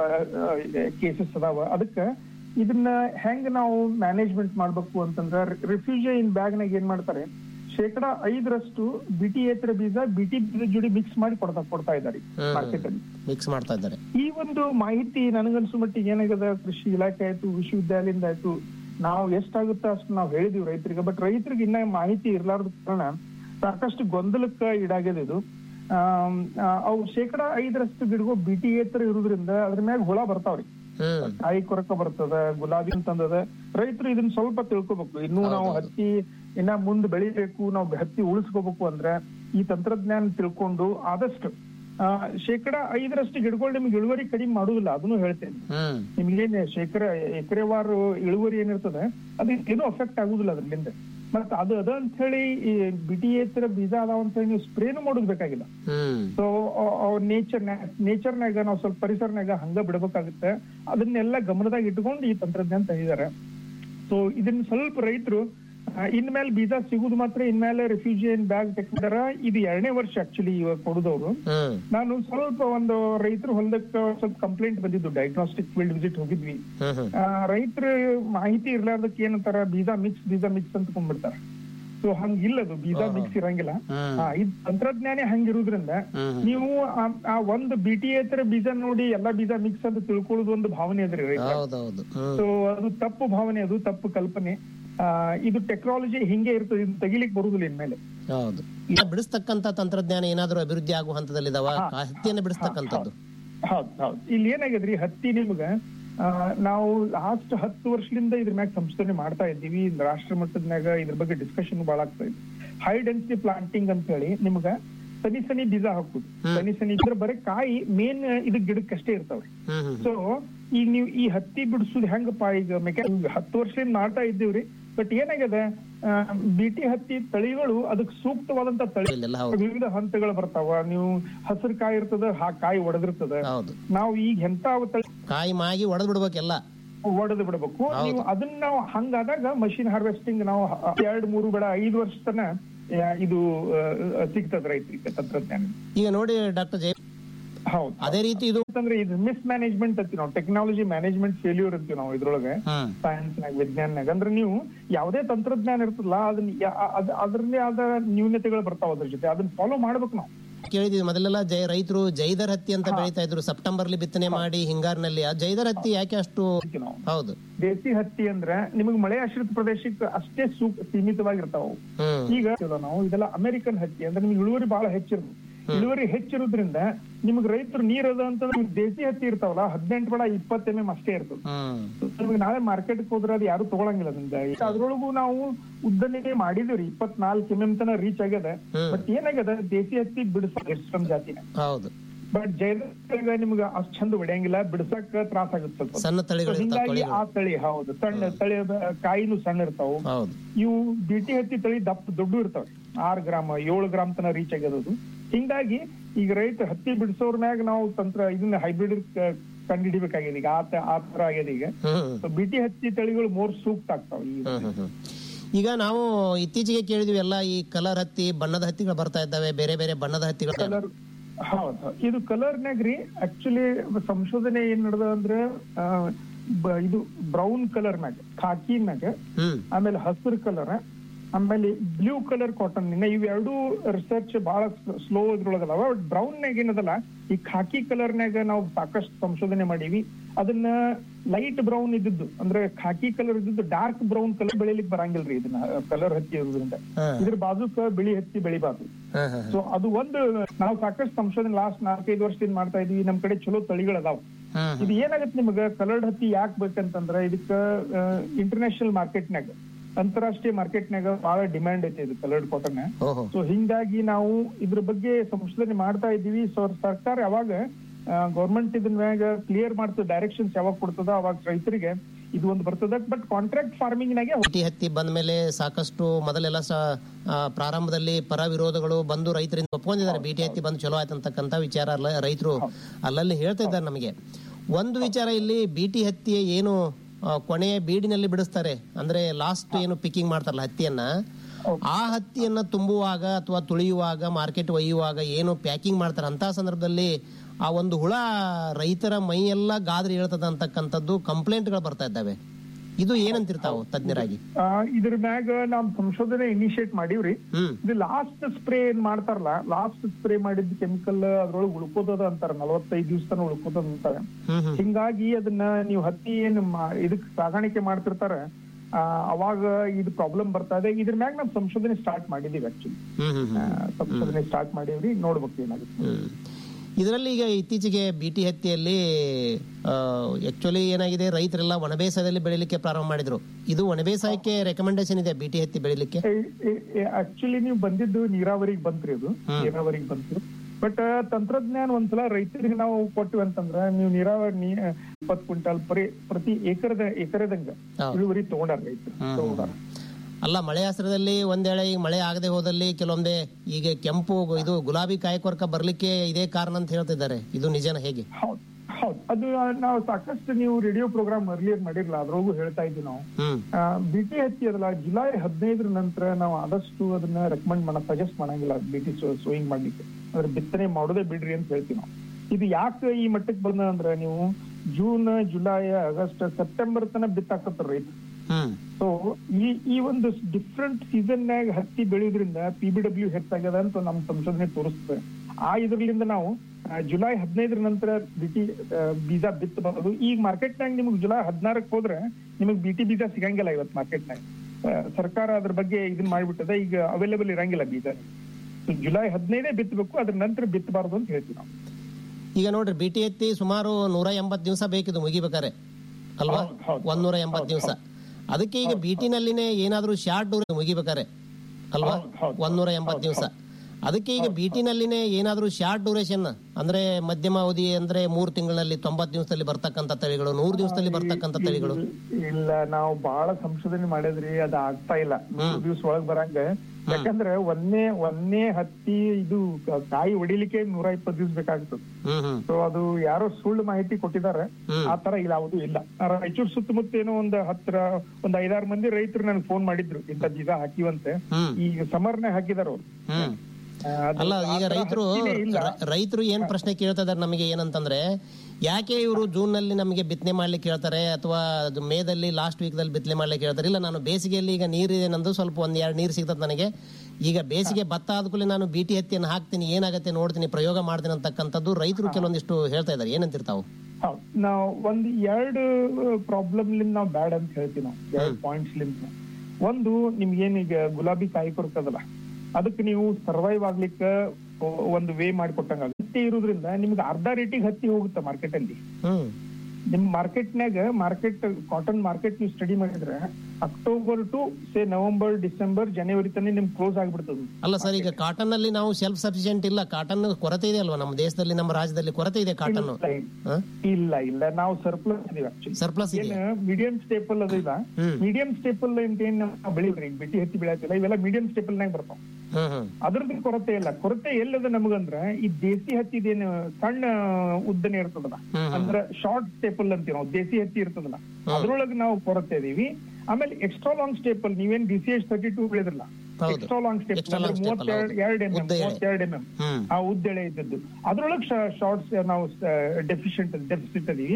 ಕೇಸಸ್ ಅದಾವ ಅದಕ್ಕ ಇದನ್ನ ಹೆಂಗ್ ನಾವು ಮ್ಯಾನೇಜ್ಮೆಂಟ್ ಮಾಡ್ಬೇಕು ಅಂತಂದ್ರ ರಿಫ್ಯೂಜಿ ಇನ್ ಬ್ಯಾಗ್ ನಾಗ ಏನ್ ಮಾಡ್ತಾರೆ ಶೇಕಡ ಐದರಷ್ಟು ಬಿಟಿ ಏತರ ಬೀಜ ಬಿಟಿ ಬೀಜ ಜೋಡಿ ಮಿಕ್ಸ್ ಮಾಡಿ ಕೊಡ್ತಾ ಕೊಡ್ತಾ ಇದ್ದಾರೆ ಹ್ಮ್. ಮಾರ್ಕೆಟ್ ಅಲ್ಲಿ ಮಿಕ್ಸ್ ಮಾಡ್ತಾ ಇದ್ದಾರೆ ಈ ಒಂದು ಮಾಹಿತಿ ನನಗನ್ಸು ಮಟ್ಟಿಗೆ ಏನಾಗದ ಕೃಷಿ ಇಲಾಖೆ ಆಯ್ತು ವಿಶ್ವವಿದ್ಯಾಲಯದಿಂದ ಆಯ್ತು ನಾವು ಎಷ್ಟಾಗುತ್ತೋ ಅಷ್ಟು ನಾವು ಹೇಳಿದೀವಿ ರೈತರಿಗೆ ಬಟ್ ರೈತರಿಗೆ ಇನ್ನ ಮಾಹಿತಿ ಇರ್ಲಾರ್ದ ಕಾರಣ ಸಾಕಷ್ಟು ಗೊಂದಲಕ್ಕ ಈಡಾಗ್ಯದ ಇದು ಆಮ್, ಆ, ಅವು ಶೇಕಡ ಐದರಷ್ಟು ಗಿಡಗಳು ಬಿಟಿ ಏತರ ಇರುವುದ್ರಿಂದ ಅದ್ರ ಮ್ಯಾಗ ಹುಳ ಬರ್ತಾವ್ರಿ ಹ್ಮ್ ಕಾಯಿ ಕೊರಕ ಬರ್ತದ ಗುಲಾಬಿ ಅಂತಂದದ ರೈತರು ಇದನ್ನ ಸ್ವಲ್ಪ ತಿಳ್ಕೊಬೇಕು ಇನ್ನು ನಾವು ಹತ್ತಿ ಇನ್ನ ಮುಂದ್ ಬೆಳಿಬೇಕು ನಾವು ಹತ್ತಿ ಉಳಿಸ್ಕೋಬೇಕು ಅಂದ್ರೆ ಈ ತಂತ್ರಜ್ಞಾನ ತಿಳ್ಕೊಂಡು ಆದಷ್ಟು ಆ, ಶೇಕಡ ಐದರಷ್ಟು ಗಿಡಗಳು ನಿಮ್ಗೆ ಇಳುವರಿ ಕಡಿಮೆ ಮಾಡುದಿಲ್ಲ ಅದನ್ನು ಹೇಳ್ತೇನೆ ಹ್ಮ್ ನಿಮ್ಗೇನ್ ಶೇಕಡ ಎಕರೆವಾರು ಇಳುವರಿ ಏನಿರ್ತದೆ ಅದು ಏನೂ ಅಫೆಕ್ಟ್ ಆಗುದಿಲ್ಲ ಅದ್ರಲ್ಲಿಂದ ಮತ್ತ ಅದು ಅದ ಅಂತ ಹೇಳಿ ಈ ಬಿಟಿ ತರ ಬೀಜ ಅದಾವ ಅಂತ ಹೇಳಿ ನೀವು ಸ್ಪ್ರೇನು ಮಾಡೋದ್ ಬೇಕಾಗಿಲ್ಲ ಹ್ಮ್ ಸೊ ನೇಚರ್ ನೇಚರ್ನಾಗ ನಾವು ಸ್ವಲ್ಪ ಪರಿಸರನಾಗ ಹಂಗ ಬಿಡಬೇಕಾಗುತ್ತೆ ಅದನ್ನೆಲ್ಲ ಗಮನದಾಗ ಇಟ್ಕೊಂಡು ಈ ತಂತ್ರಜ್ಞಾನ ತಂದಿದ್ದಾರೆ ಸೊ ಇದನ್ನ ಸ್ವಲ್ಪ ರೈತರು ಇನ್ಮೇಲೆ ಬೀಜ ಸಿಗುದು ಮಾತ್ರ ಇನ್ಮೇಲೆ ರಿಫ್ಯೂಜಿಯನ್ ಬ್ಯಾಗ್ ತೆಕ್ಕಿದಾರ ಇದು ಎರಡನೇ ವರ್ಷ ಆಕ್ಚುಲಿ ಇವಾಗ ಕೊಡುದವ್ರು ಹ್ಮ್ ನಾನು ಸ್ವಲ್ಪ ಒಂದು ರೈತರು ಹೊಲದಕ್ಕ ಸ್ವಲ್ಪ ಕಂಪ್ಲೇಂಟ್ ಬಂದಿದ್ದು ಡಯಾಗ್ನೋಸ್ಟಿಕ್ ಫೀಲ್ಡ್ ವಿಸಿಟ್ ಹೋಗಿದ್ವಿ ಹ್ಮ್ ಹ್ಮ್ ರೈತರ ಮಾಹಿತಿ ಇರ್ಲಾರ್ದಕ್ಕೆ ಏನಂತಾರ ಬೀಜ ಮಿಕ್ಸ್ ಬೀಜ ಮಿಕ್ಸ್ ಅಂತ ಕೊಂಡ್ಬಿಡ್ತಾರ ಸೊ ಹಂಗಿಲ್ಲ ಅದು ಬೀಜ ಮಿಕ್ಸ್ ಇರಂಗಿಲ್ಲ ಹ್ಮ್. ಆ, ಇದ್ ತಂತ್ರಜ್ಞಾನ ಹಂಗಿರುದ್ರಿಂದ ಹ್ಮ್. ನೀವು ಆ- ಆ ಒಂದು ಬಿಟಿ ತರ ಬೀಜ ನೋಡಿ ಎಲ್ಲಾ ಬೀಜ ಮಿಕ್ಸ್ ಅಂತ ತಿಳ್ಕೊಳ್ಳೋದು ಒಂದು ಭಾವನೆ ಅದ್ರಿ ರೈತ ಹೌದೌದು ಹ್ಮ್ ಸೊ ಅದು ತಪ್ಪು ಭಾವನೆ ಅದು ತಪ್ಪು ಕಲ್ಪನೆ ಆ, ಇದು ಟೆಕ್ನಾಲಜಿ ಹಿಂಗೆ ಇರ್ತದೆ ಇದು ತೆಗಿಲಿಕ್ ಬರುದಿಲ್ಲ ಇನ್ಮೇಲೆ ಹೌದು ಈಗ ಬಿಡಿಸ್ತಕ್ಕಂತ ತಂತ್ರಜ್ಞಾನ ಏನಾದ್ರೂ ಅಭಿವೃದ್ಧಿ ಆಗುವ ಹಂತದಲ್ಲಿದಾವ ಹತ್ತಿಯನ್ನು ಬಿಡಿಸ್ತಕ್ಕಂಥದ್ದು ಹೌದ್ ಹೌದ್ ಇಲ್ಲಿ ಏನಾಗದ್ರಿ ಹತ್ತಿ ನಿಮ್ಗ ಆ, ನಾವು ಲಾಸ್ಟ್ ಹತ್ತು ವರ್ಷದಿಂದ ಇದ್ರ ಮ್ಯಾಗ ಸಂಶೋಧನೆ ಮಾಡ್ತಾ ಇದ್ದೀವಿ ರಾಷ್ಟ್ರ ಮಟ್ಟದ್ನಾಗ ಇದ್ರ ಬಗ್ಗೆ ಡಿಸ್ಕಷನ್ ಬಹಳ ಆಗ್ತಾ ಇದೆ ಹೈ ಡೆನ್ಸಿಟಿ ಪ್ಲಾಂಟಿಂಗ್ ಅಂತ ಹೇಳಿ ನಿಮ್ಗ ಸನಿ ಸನಿ ಬೀಜ ಹಾಕುದು ಸನಿ ಸನಿ ಇದ್ರ ಬರೀ ಕಾಯಿ ಮೇನ್ ಇದು ಗಿಡಕ್ಕಷ್ಟೇ ಇರ್ತಾವ್ರಿ ಹ್ಮ್ ಹ್ಮ್ ಸೊ ಈಗ ನೀವು ಈ ಹತ್ತಿ ಬಿಡಿಸುದು ಹೆಂಗಪ್ಪ ಈಗ ಮೆಕ್ಯಾ ಹತ್ತು ವರ್ಷದಿಂದ ಮಾಡ್ತಾ ಇದ್ದೀವ್ರಿ ಬಟ್ ಏನಾಗ್ಯದ ಬಿಟಿ ಹತ್ತಿ ತಳಿಗಳು ಅದಕ್ಕೆ ಸೂಕ್ತವಾದಂತ ತಳಿ ಇಲ್ಲೆಲ್ಲ ಹೌದು ವಿವಿಧ ಹಂತಗಳು ಬರ್ತಾವ ನೀವು ಹಸಿರು ಕಾಯಿ ಇರ್ತದ ಆ ಕಾಯಿ ಒಡೆದಿರ್ತದ ಹೌದು ನಾವು ಈಗ ಎಂತ ತಳಿ ಕಾಯಿ ಮಾಗಿ ಒಡೆದ್ ಬಿಡ್ಬೇಕೆಲ್ಲ ಒಡೆದು ಬಿಡಬೇಕು ನೀವು ಅದನ್ನ ನಾವು ಹಂಗಾದಾಗ ಮಷಿನ್ ಹಾರ್ವೆಸ್ಟಿಂಗ್ ನಾವು ಹ- ಎರಡ್ ಮೂರು ಬೇಡ ಐದು ವರ್ಷ ತನ ಆ, ಇದು ಆ, ಸಿಗ್ತದ ರೈತರಿಗೆ ತಂತ್ರಜ್ಞಾನ ಈಗ ನೋಡಿ ಡಾಕ್ಟರ್ ಜಯ ಹೌದು ಅದೇ ರೀತಿ ಇದು ಅಂತಂದ್ರೆ ಇದು ಮಿಸ್ ಮ್ಯಾನೇಜ್ಮೆಂಟ್ ಅಂತೀವಿ ನಾವು ಟೆಕ್ನಾಲಜಿ ಮ್ಯಾನೇಜ್ಮೆಂಟ್ ಫೇಲ್ಯೂರ್ ಅಂತೀವಿ ನಾವು ಇದ್ರೊಳಗೆ ಹ್ಮ್ ಸೈನ್ಸ್ನಾಗ ವಿಜ್ಞಾನನಾಗ ಅಂದ್ರೆ ನೀವು ಯಾವುದೇ ತಂತ್ರಜ್ಞಾನ ಇರ್ತದಲ್ಲ ಅದನ್ನ ಯಾ- ಅದ್- ಅದ್ರಲ್ಲೇ ಆದ ನ್ಯೂನತೆಗಳು ಬರ್ತಾವ ಅದ್ರ ಜೊತೆ ಅದನ್ನ ಫಾಲೋ ಮಾಡ್ಬೇಕು ನಾವು ಕೇಳಿದ್ವಿ ಮೊದಲೆಲ್ಲ ಜೈ ರೈತರು ಜೈದರ್ ಹತ್ತಿ ಅಂತ ಬೆಳೀತಾ ಇದ್ರು ಸೆಪ್ಟೆಂಬರ್ಲಿ ಬಿತ್ತನೆ ಮಾಡಿ ಹಿಂಗಾರಿನಲ್ಲಿ ಆ ಜೈದರ್ ಹತ್ತಿ ಯಾಕೆ ಅಷ್ಟು ಅಂತೀವಿ ನಾವು ಹೌದು ದೇಸಿ ಹತ್ತಿ ಅಂದ್ರೆ ನಿಮಗೆ ಮಳೆ ಆಶ್ರಿತ ಪ್ರದೇಶಕ್ಕೆ ಅಷ್ಟೇ ಸೂಕ್ ಸೀಮಿತವಾಗಿರ್ತಾವ ಅವು. ಹ್ಮ್ ಈಗ ಹೇಳ್ತೀವಲ್ಲ ನಾವು ಇದೆಲ್ಲ ಅಮೆರಿಕನ್ ಹತ್ತಿ ಅಂದ್ರೆ ನಿಮ್ಗೆ ಇಳುವರಿ ಬಹಳ ಹೆಚ್ಚಿರ್ತದೆ ಇಳುವರಿ ಹೆಚ್ಚಿರೋದ್ರಿಂದ ನಿಮ್ಗೆ ರೈತರು ನೀರ್ ಅದ ಅಂತಂದ್ರೆ ನಿಮ್ಗ್ ದೇಸಿ ಹತ್ತಿ ಇರ್ತಾವಲ್ಲ ಹದಿನೆಂಟು ಬೇಡ ಇಪ್ಪತ್ತು ಎಂ ಎಂ ಅಷ್ಟೇ ಇರ್ತದೆ ಹ್ಮ್ ನಿಮ್ಗೆ ನಾಳೆ ಮಾರ್ಕೆಟ್ ಹೋದ್ರೆ ಅದು ಯಾರು ತಗೊಳಂಗಿಲ್ಲ ಅದರಿಂದ ಅದ್ರೊಳಗು ನಾವು ಉದ್ದನೆ ಮಾಡಿದಿವ್ರಿ ಇಪ್ಪತ್ನಾಲ್ಕು ಎಂ ಎಂ ತನ ರೀಚ್ ಆಗ್ಯದ ಹ್ಮ್. ಬಟ್ ಏನಾಗ್ಯದ ದೇಸಿ ಹತ್ತಿ ಬಿಡಿಸ ಎಷ್ಟೊಂದ್ ಜಾತಿನ ಹೌದು ಬಟ್ ಜೈದಾಗ ನಿಮ್ಗೆ ಅಷ್ಟ್ ಚಂದ ಹೊಡೆಯಂಗಿಲ್ಲ ಬಿಡ್ಸಕ್ ತ್ರಾಸ ಆಗುತ್ತೆ ಸ್ವಲ್ಪ ಸಣ್ಣ So ತಳಿಗಳು ಇರ್ತಾವ ಹಿಂಗಾಗಿ ಆ ತಳಿಗಳು ತಳಿ ಹೌದು ಸಣ್ಣ ತಳಿ ಕಾಯಿನೂ ಸಣ್ಣ ಇರ್ತಾವು ಹೌದು ಇವು ಬಿಟಿ ಹತ್ತಿ ತಳಿ ದಪ್ಪ ದೊಡ್ಡ ಇರ್ತಾವೆ ಆರ್ ಗ್ರಾಮ್ ಏಳು ಗ್ರಾಮ್ ತನ ರೀಚ್ ಆಗ್ಯದ ಅದು ಹಿಂಗಾಗಿ ಈಗ ರೈತ ಹತ್ತಿ ಬಿಡಿಸೋರ್ ಮ್ಯಾಗ ನಾವು ತಂತ್ರ ಇದನ್ನ ಹೈಬ್ರಿಡ್ ಕಂಡುಹಿಡಿಬೇಕಾಗಿದೆ ಈಗ ಆತ ಆ ತರ ಆಗ್ಯದ ಈಗ ಹ್ಮ್ ಬಿಟಿ ಹತ್ತಿ ತಳಿಗಳು ಮೋರ್ ಸೂಕ್ತ ಆಗ್ತಾವ ಈಗ ಹ್ಮ್, ಹ್ಮ್, ಹ್ಮ್. ಈಗ ನಾವು ಇತ್ತೀಚೆಗೆ ಕೇಳಿದ್ವಿ ಎಲ್ಲ ಈ ಕಲರ್ ಹತ್ತಿ ಬಣ್ಣದ ಹತ್ತಿಗಳು ಬರ್ತಾ ಇದ್ದಾವೆ ಬೇರೆ ಬೇರೆ ಬಣ್ಣದ ಹತ್ತಿಗಳು ಕಲರ್ ಹೌದು ಇದು ಕಲರ್ನಾಗ ರೀ ಆಕ್ಚುಲಿ ಸಂಶೋಧನೆ ಏನ್ ನಡೆದ ಅಂದ್ರೆ ಆ, ಬ- ಇದು ಬ್ರೌನ್ ಕಲರ್ ಮ್ಯಾಗ ಖಾಕಿ ಮ್ಯಾಗ ಹ್ಮ್ ಆಮೇಲೆ ಹಸಿರು ಕಲರ್ ಆಮೇಲೆ ಬ್ಲೂ ಕಲರ್ ಕಾಟನ್ ಇನ್ನ ಇವೆರಡು ರಿಸರ್ಚ್ ಬಹಳ ಸ್ಲೋ ಇದ್ರೊಳಗ ಅದಾವ ಬ್ರೌನ್ ನಾಗ ಏನದಲ್ಲ ಈ ಖಾಕಿ ಕಲರ್ನಾಗ ನಾವು ಸಾಕಷ್ಟು ಸಂಶೋಧನೆ ಮಾಡೀವಿ ಅದನ್ನ ಲೈಟ್ ಬ್ರೌನ್ ಇದ್ದದ್ದು ಅಂದ್ರೆ ಖಾಕಿ ಕಲರ್ ಇದ್ದದ್ದು ಡಾರ್ಕ್ ಬ್ರೌನ್ ಕಲರ್ ಬೆಳಿಲಿಕ್ಕೆ ಬರಂಗಿಲ್ರಿ ಇದನ್ನ ಕಲರ್ ಹತ್ತಿ ಇರೋದ್ರಿಂದ ಹಾ. ಇದ್ರ ಬಾಜುಕ ಬಿಳಿ ಹತ್ತಿ ಬೆಳಿಬಾರ್ದು ಹಾ, ಹಾ, ಸೊ ಅದು ಒಂದು ನಾವು ಸಾಕಷ್ಟು ಸಂಶೋಧನೆ ಲಾಸ್ಟ್ ನಾಲ್ಕೈದು ವರ್ಷದಿಂದ ಮಾಡ್ತಾ ಇದೀವಿ ನಮ್ ಕಡೆ ಚಲೋ ತಳಿಗಳು ಅದಾವ ಹಾ, ಹಾ. ಇದು ಏನಾಗತ್ತೆ ನಿಮಗ ಕಲರ್ಡ್ ಹತ್ತಿ ಯಾಕೆ ಬೇಕಂತಂದ್ರ ಇದಕ್ಕ ಇಂಟರ್ನ್ಯಾಷನಲ್ ಮಾರ್ಕೆಟ್ನಾಗ ಅಂತಾರಾಷ್ಟ್ರೀಯ ಮಾರ್ಕೆಟ್ನಾಗ ಬಹಳ ಡಿಮ್ಯಾಂಡ್ ಐತೆ ಇದು ಕಲರ್ಡ್ ಕಾಟನ್ ಓಹೋ ಸೊ ಹಿಂಗಾಗಿ ನಾವು ಇದ್ರ ಬಗ್ಗೆ ಸಂಶೋಧನೆ ಮಾಡ್ತಾ ಇದ್ದೀವಿ ಸೊ ಸರ್ಕಾರ ಯಾವಾಗ ಗೌರ್ಮೆಂಟ್ ಇದನ್ ಮ್ಯಾಗ ಕ್ಲಿಯರ್ ಮಾಡ್ತದ ಡೈರೆಕ್ಷನ್ಸ್ ಯಾವಾಗ ಕೊಡ್ತದ ಅವಾಗ ರೈತರಿಗೆ ಇದು ಒಂದು ಬರ್ತದ ಬಟ್ ಕಾಂಟ್ರಾಕ್ಟ್ ಫಾರ್ಮಿಂಗ್ ನಾಗೆ ಬಿಟಿ ಹತ್ತಿ ಬಂದ ಮೇಲೆ ಸಾಕಷ್ಟು ಮೊದಲೆಲ್ಲ ಸ ಆ, ಪ್ರಾರಂಭದಲ್ಲಿ ಪರ ವಿರೋಧಗಳು ಬಂದು ರೈತರಿಂದ ಒಪ್ಕೊಂಡಿದ್ದಾರೆ ಬಿಟಿ ಹತ್ತಿ ಬಂದು ಚಲೋ ಆಯ್ತು ಅಂತಕ್ಕಂಥ ವಿಚಾರ ಅಲ್ಲ ರೈತರು ಅಲ್ಲಲ್ಲಿ ಹೇಳ್ತಾ ಇದ್ದಾರೆ ನಮಗೆ ಒಂದು ವಿಚಾರ ಇಲ್ಲಿ ಬಿಟಿ ಹತ್ತಿ ಏನು ಆ, ಕೊನೆಯ ಬೀಡಿನಲ್ಲಿ ಬಿಡಿಸ್ತಾರೆ ಅಂದ್ರೆ ಲಾಸ್ಟ್ ಏನು ಪಿಕ್ಕಿಂಗ್ ಮಾಡ್ತಾರಲ್ಲ ಹತ್ತಿಯನ್ನ ಆ ಹತ್ತಿಯನ್ನ ತುಂಬುವಾಗ ಅಥವಾ ತುಳಿಯುವಾಗ ಮಾರ್ಕೆಟ್ ಒಯ್ಯುವಾಗ ಏನು ಪ್ಯಾಕಿಂಗ್ ಮಾಡ್ತಾರೆ ಅಂತ ಸಂದರ್ಭದಲ್ಲಿ ಆ ಒಂದು ಹುಳ ರೈತರ ಮೈಯೆಲ್ಲ ಗಾದ್ರಿ ಹೇಳ್ತದ ಅಂತಕ್ಕಂಥದ್ದು ಕಂಪ್ಲೇಂಟ್ಗಳು ಬರ್ತಾ ಇದ್ದಾವೆ ಇದು ಏನಂತಿರ್ತಾವು ತಜ್ಞರಾಗಿ ಆ, ಇದ್ರ ಮ್ಯಾಗ ನಾವ್ ಸಂಶೋಧನೆ ಇನಿಶಿಯೇಟ್ ಮಾಡೀವ್ರಿ ಹ್ಮ್ ಇದು ಲಾಸ್ಟ್ ಸ್ಪ್ರೇ ಏನ್ ಮಾಡ್ತಾರಲ್ಲ ಲಾಸ್ಟ್ ಸ್ಪ್ರೇ ಮಾಡಿದ ಕೆಮಿಕಲ್ ಅದ್ರೊಳಗೆ ಉಳ್ಕೋತದ ಅಂತಾರ ನಲವತ್ತೈದು ದಿವಸ ತನ ಉಳ್ಕೋತದ ಅಂತಾರ ಹ್ಮ್ ಹ್ಮ್ ಹಿಂಗಾಗಿ ಅದನ್ನ ನೀವು ಹತ್ತಿ ಏನ್ ಮಾ- ಇದಕ್ ಸಾಗಾಣಿಕೆ ಮಾಡ್ತಿರ್ತಾರ ಆ, ಅವಾಗ ಇದು ಪ್ರಾಬ್ಲಮ್ ಬರ್ತಾ ಇದೆ ಇದ್ರ ಮ್ಯಾಗ ನಾವ್ ಸಂಶೋಧನೆ ಸ್ಟಾರ್ಟ್ ಮಾಡಿದೀವಿ ಆಕ್ಚುಲಿ ಹ್ಮ್ ಹ್ಮ್ ಹ್ಮ್ ಸಂಶೋಧನೆ ಸ್ಟಾರ್ಟ್ ಮಾಡೀವ್ರಿ ನೋಡ್ಬೇಕು ಏನಾಗುತ್ತೆ ಹ್ಮ್. ಇದರಲ್ಲಿ ಈಗ ಇತ್ತೀಚೆಗೆ ಬಿಟಿ ಹತ್ತಿಯಲ್ಲಿ ಆಕ್ಚುಲಿ ಏನಾಗಿದೆ ರೈತರೆಲ್ಲ ಒಣಬೇಸಾಯದಲ್ಲಿ ಬೆಳಿಲಿಕ್ಕೆ ಪ್ರಾರಂಭ ಮಾಡಿದ್ರು ಇದು ಒಣಬೇಸಾಯಕ್ಕೆ ರೆಕಮೆಂಡೇಶನ್ ಇದೆ ಬಿಟಿ ಹತ್ತಿ ಬೆಳಿಲಿಕ್ಕೆ ಆಕ್ಚುಲಿ ನೀವು ಬಂದಿದ್ದು ನೀರಾವರಿಗೆ ಬಂತ್ರಿ ಅದು ನೀರಾವರಿಗೆ ಬಂತು ಬಟ್ ತಂತ್ರಜ್ಞಾನ ಒಂದ್ಸಲ ರೈತರಿಗೆ ನಾವು ಕೊಟ್ಟಿವಿ ಅಂತಂದ್ರ ನೀವು ನೀರಾವರಿ ನೀ ಇಪ್ಪತ್ ಕ್ವಿಂಟಾಲ್ ಪರಿ ಪ್ರತಿ ಏಕರದ ಏಕರದಂಗ ಹೌದು. ಇಳುವರಿ ತಗೊಂಡಾರ ರೈತರು ತಗೊಂಡಾರ ಅಲ್ಲ ಮಳೆ ಆಶ್ರಯದಲ್ಲಿ ಒಂದೇಳೆ ಈಗ ಮಳೆ ಆಗದೆ ಹೋದಲ್ಲಿ ಕೆಲವೊಂದೇ ಈಗ ಕೆಂಪು ಇದು ಗುಲಾಬಿ ಕಾಯಕೊರ್ಕ ಬರ್ಲಿಕ್ಕೆ ಇದೇ ಕಾರಣ ಅಂತ ಹೇಳ್ತಿದ್ದಾರೆ ಇದು ನಿಜನ ಹೇಗೆ ಹೌದ್ ಹೌದ್ ಅದು ನಾವು ಸಾಕಷ್ಟು ನೀವು ರೇಡಿಯೋ ಪ್ರೋಗ್ರಾಮ್ ಅರ್ಲಿಯರ್ ಮಾಡಿರ್ಲ ಅದ್ರೊಳಗೂ ಹೇಳ್ತಾ ಇದ್ವಿ ನಾವು ಹ್ಮ್ ಬಿಟಿ ಹತ್ತಿ ಅದಲ್ಲ ಜುಲೈ ಹದಿನೈದರ ನಂತರ ನಾವು ಆದಷ್ಟು ಅದನ್ನ ರೆಕಮೆಂಡ್ ಮಾಡ ಸಜೆಸ್ಟ್ ಮಾಡಂಗಿಲ್ಲ ಬಿಟಿ ಸೋಯಿಂಗ್ ಮಾಡ್ಲಿಕ್ಕೆ ಅಂದ್ರೆ ಬಿತ್ತನೆ ಮಾಡೋದೇ ಬಿಡ್ರಿ ಅಂತ ಹೇಳ್ತೀವಿ ನಾವು ಇದು ಯಾಕೆ ಈ ಮಟ್ಟಕ್ಕೆ ಬಂದ ಅಂದ್ರೆ ನೀವು ಜೂನ್ ಜುಲೈ ಆಗಸ್ಟ್ ಸೆಪ್ಟೆಂಬರ್ ತನಕ ಬಿತ್ತಾಕತ್ತಾರ ರೈತರು ಹ್ಮ್ ಸೊ ಈ ಈ ಒಂದು ಡಿಫ್ರೆಂಟ್ ಸೀಸನ್ ನಾಗ ಹತ್ತಿ ಬೆಳೆಯೋದ್ರಿಂದ ಪಿ ಬಿ ಡಬ್ಲ್ಯೂ ಹೆಚ್ಚಾಗ್ಯದ ಅಂತ ನಮ್ಮ ಸಂಶೋಧನೆ ತೋರಿಸ್ತದೆ ಆ ಇದ್ರಲಿಂದ ನಾವು ಆ, ಜುಲೈ ಹದಿನೈದರ ನಂತರ ಬಿಟಿ ಬೀಜ ಬಿತ್ತಬಹುದು ಈಗ ಮಾರ್ಕೆಟ್ನಾಗ ನಿಮ್ಗೆ ಜುಲೈ ಹದಿನಾರಕ್ಕೆ ಹೋದ್ರೆ ನಿಮಗೆ ಬಿಟಿ ಬೀಜ ಸಿಗಂಗಿಲ್ಲ ಇವತ್ತು ಮಾರ್ಕೆಟ್ನಾಗ ಸರ್ಕಾರ ಅದ್ರ ಬಗ್ಗೆ ಇದನ್ನ ಮಾಡ್ಬಿಟ್ಟದೆ ಈಗ ಅವೈಲೇಬಲ್ ಇರಂಗಿಲ್ಲ ಬೀಜ So, ಜುಲೈ ಹದಿನೈದೇ ಬಿತ್ತಬೇಕು ಅದ್ರ ನಂತರ ಬಿತ್ತಬಾರ್ದು ಅಂತ ಹೇಳ್ತೀವಿ ನಾವು ಈಗ ನೋಡ್ರಿ ಬಿಟಿ ಹತ್ತಿ ಸುಮಾರು ನೂರ ಎಂಬತ್ ದಿವಸ ಬೇಕಿದು ಮುಗಿಬೇಕಾರೆ ಅಲ್ವಾ ಹೌದ್, ಹೌದ್, ಒಂದೂರ ಎಂಬತ್ ದಿವಸ ಅದಕ್ಕೆ ಈಗ ಬಿಟಿನಲ್ಲಿನೇ ಏನಾದ್ರೂ ಶಾರ್ಟ್ ಡೂರ್ ಮುಗಿಬೇಕಾರೆ ಅಲ್ವಾ ಹೌದ್, ಹೌದ್, ಒಂದೂರ ಎಂಬತ್ ದಿವಸ ಅದಕ್ಕೆ ಈಗ ಬಿಟಿನಲ್ಲಿನೇ ಏನಾದ್ರೂ ಶಾರ್ಟ್ ಡ್ಯೂರೇಷನ್ ಅಂದ್ರೆ ಮಧ್ಯಮ ಅವಧಿ ಅಂದ್ರೆ ಮೂರ್ ತಿಂಗಳಲ್ಲಿ ತೊಂಬತ್ ದಿವಸದಲ್ಲಿ ಬರ್ತಕ್ಕಂಥ ತಳಿಗಳು ನೂರ್ ದಿವಸದಲ್ಲಿ ಬರ್ತಕ್ಕಂಥ ತಳಿಗಳು ಇಲ್ಲ ನಾವು ಬಹಳ ಸಂಶೋಧನೆ ಮಾಡಿದ್ರಿ ಅದ ಆಗ್ತಾ ಇಲ್ಲ ನೂರು ದಿವ್ಸ ಒಳಗ್ ಬರಂಗ ಯಾಕಂದ್ರೆ ಒಂದೇ ಒಂದೇ ಹತ್ತಿ ಇದು ಕ- ಕಾಯಿ ಹೊಡಿಲಿಕ್ಕೆ ನೂರ ಇಪ್ಪತ್ತು ದಿವ್ಸ ಬೇಕಾಗ್ತದೆ ಹ್ಮ್ ಹ್ಮ್ ಸೊ ಅದು ಯಾರೋ ಸುಳ್ಳು ಮಾಹಿತಿ ಕೊಟ್ಟಿದ್ದಾರೆ ಆ ತರ ಇಲ್ಲ ಯಾವುದು ಇಲ್ಲ ರಾಯಚೂರು ಸುತ್ತಮುತ್ತ ಏನೋ ಒಂದ್ ಹತ್ರ ಒಂದ್ ಐದಾರು ಮಂದಿ ರೈತರು ನನ್ಗೆ ಫೋನ್ ಮಾಡಿದ್ರು ಇಂಥ ಬೀಜ ಹಾಕಿವಂತೆ ಹ್ಮ್. ಈಗ ಸಮರ್ನೆ ಹಾಕಿದಾರ ಅವ್ರು ಹ್ಮ್ ಆ, ಅದು ಅಲ್ಲ ಆ ಈಗ ತರ ರೈತರು ಹತ್ತಿನೇ ಇಲ್ಲ ರೈತರು ಏನ್ ಪ್ರಶ್ನೆ ಕೇಳ್ತಾ ಇದಾರೆ ನಮಗೆ ಏನಂತಂದ್ರೆ ಯಾಕೆ ಇವರು ಜೂನ್ ನಲ್ಲಿ ನಮಗೆ ಬಿತ್ತನೆ ಮಾಡ್ಲಿಕ್ಕೆ ಹೇಳ್ತಾರೆ ಅಥವಾ ಅದು ಮೇದಲ್ಲಿ ಲಾಸ್ಟ್ ವೀಕ್ ದಲ್ಲಿ ಬಿತ್ತನೆ ಮಾಡ್ಲಿಕ್ಕೆ ಹೇಳ್ತಾರೆ ಇಲ್ಲ ನಾನು ಬೇಸಿಗೆಯಲ್ಲಿ ಈಗ ನೀರಿದೆ ನಂದು ಸ್ವಲ್ಪ ಒಂದ್ ಎರಡು ನೀರು ಸಿಗ್ತದೆ ನನಗೆ ಈಗ ಬೇಸಿಗೆ ಭತ್ತ ಆದ್ಕೂಲೆ ನಾನು ಬಿಟಿ ಹತ್ತಿಯನ್ನು ಹಾಕ್ತೀನಿ ಏನಾಗತ್ತೆ ನೋಡ್ತೀನಿ ಪ್ರಯೋಗ ಮಾಡ್ತೀನಿ ಅಂತಕ್ಕಂಥದ್ದು ರೈತರು ಕೆಲವೊಂದಿಷ್ಟು ಹೇಳ್ತಾ ಇದ್ದಾರೆ ಏನಂತಿರ್ತಾವು ಹೌದು ನಾವು ಒಂದ್ ಎರಡು ಪ್ರಾಬ್ಲಮ್ ಲಿಂದ ನಾವು ಬ್ಯಾಡ್ ಅಂತ ಹೇಳ್ತೀವಿ ನಾವು ಎರಡು ಪಾಯಿಂಟ್ಸ್ ಲಿಂದ ಒಂದು ನಿಮ್ಗೇನೀಗ ಗುಲಾಬಿ ಕಾಯಿ ಕೊರಕದಲ್ಲ ಅದಕ್ಕೆ ನೀವು ಸರ್ವೈವ್ ಆಗ್ಲಿಕ್ಕೆ ಒಂದು ವೇ ಮಾಡಿಕೊಟ್ಟಂಗ ಹತ್ತಿ ಇರೋದ್ರಿಂದ ನಿಮ್ಗೆ ಅರ್ಧ ರೇಟಿಗೆ ಹತ್ತಿ ಹೋಗುತ್ತೆ ಮಾರ್ಕೆಟ್ ಅಲ್ಲಿ ಹ್ಮ್ ನಿಮ್ ಮಾರ್ಕೆಟ್ನಾಗ ಮಾರ್ಕೆಟ್ ಕಾಟನ್ ಮಾರ್ಕೆಟ್ ನೀವು ಸ್ಟಡಿ ಮಾಡಿದ್ರೆ October to say November December ಜನವರಿ ತನಕ ನಿಮ್ ಕ್ಲೋಸ್ ಆಗ್ಬಿಡ್ತದೆ ಅಲ್ಲ ಸರ್ ಈಗ ಕಾಟನ್ ಅಲ್ಲಿ ನಾವು ಸೆಲ್ಫ್ ಸಫಿಶಿಯಂಟ್ ಇಲ್ಲ ಕಾಟನ್ ಕೊರತೆ ಇದೆ ಅಲ್ವಾ ನಮ್ಮ ದೇಶದಲ್ಲಿ ನಮ್ಮ ರಾಜ್ಯದಲ್ಲಿ ಕೊರತೆ ಇದೆ ಕಾಟನ್ ಇಲ್ಲ ಇಲ್ಲ ನಾವು ಸರ್ಪ್ಲಸ್ ಇದೀವಿ ಆಕ್ಚುಲಿ ಸರ್ಪ್ಲಸ್ ಏನ್ ಇದೆ ಮೀಡಿಯಂ ಸ್ಟೇಪಲ್ ಅದು ಇಲ್ಲ ಹ್ಮ್. ಮೀಡಿಯಂ ಸ್ಟೇಪಲ್ ಅಂತ ಏನ್ ನಾವು ಬೆಳಿವ್ರಿ ಈಗ ಬಿಟ್ಟಿ ಹತ್ತಿ ಬೆಳೆಯತ್ತಿಲ್ಲ ಇವೆಲ್ಲ ಮೀಡಿಯಂ ಸ್ಟೇಪಲ್ ನಾಗ ಬರ್ತಾವ ಹ್ಮ್ ಹ್ಮ್ ಅದ್ರದ್ದು ಕೊರತೆ ಇಲ್ಲ ಕೊರತೆ ಎಲ್ಲದ ನಮಗಂದ್ರ ಈ ದೇಸಿ ಹತ್ತಿದೇನು ಸಣ್ಣ ಉದ್ದನೆ ಇರ್ತದಲ್ಲ ಹ್ಮ್. ಅಂದ್ರ ಶಾರ್ಟ್ ಸ್ಟೇಪಲ್ ಅಂತೀವಿ ನಾವು ದೇಸಿ ಹತ್ತಿ ಇರ್ತದಲ್ಲ ಅದ್ರೊಳಗೆ ನಾವು ಕೊರತೆ ಇದೀವಿ ಆಮೇಲೆ ಎಕ್ಸ್ಟ್ರಾ ಲಾಂಗ್ ಸ್ಟೇಪಲ್ ನೀವೇನ್ D C H thirty two ಬೆಳೆದ್ರಲ್ಲ ಹೌದು. ಎಕ್ಸ್ಟ್ರಾ ಲಾಂಗ್ ಸ್ಟೇಪಲ್ Extra ಅಂದ್ರೆ long staple, ಮೂವತ್ತೆರಡು ಹೌದು. ಎರಡು ಎಂ ಎಂ ಉದ್ದ ಎಳೆ. ಮೂವತ್ತೆರಡು ಎಂ ಎಂ ಹ್ಮ್ ಆ ಉದ್ದೆಳೆ ಇದ್ದದ್ದು ಅದ್ರೊಳಗೆ ಶಾರ್ಟ್ಸ್ ನಾವು ಡೆಫಿಷಿಯಂಟ್ ಡೆಫಿಸಿಟ್ ಅದೀವಿ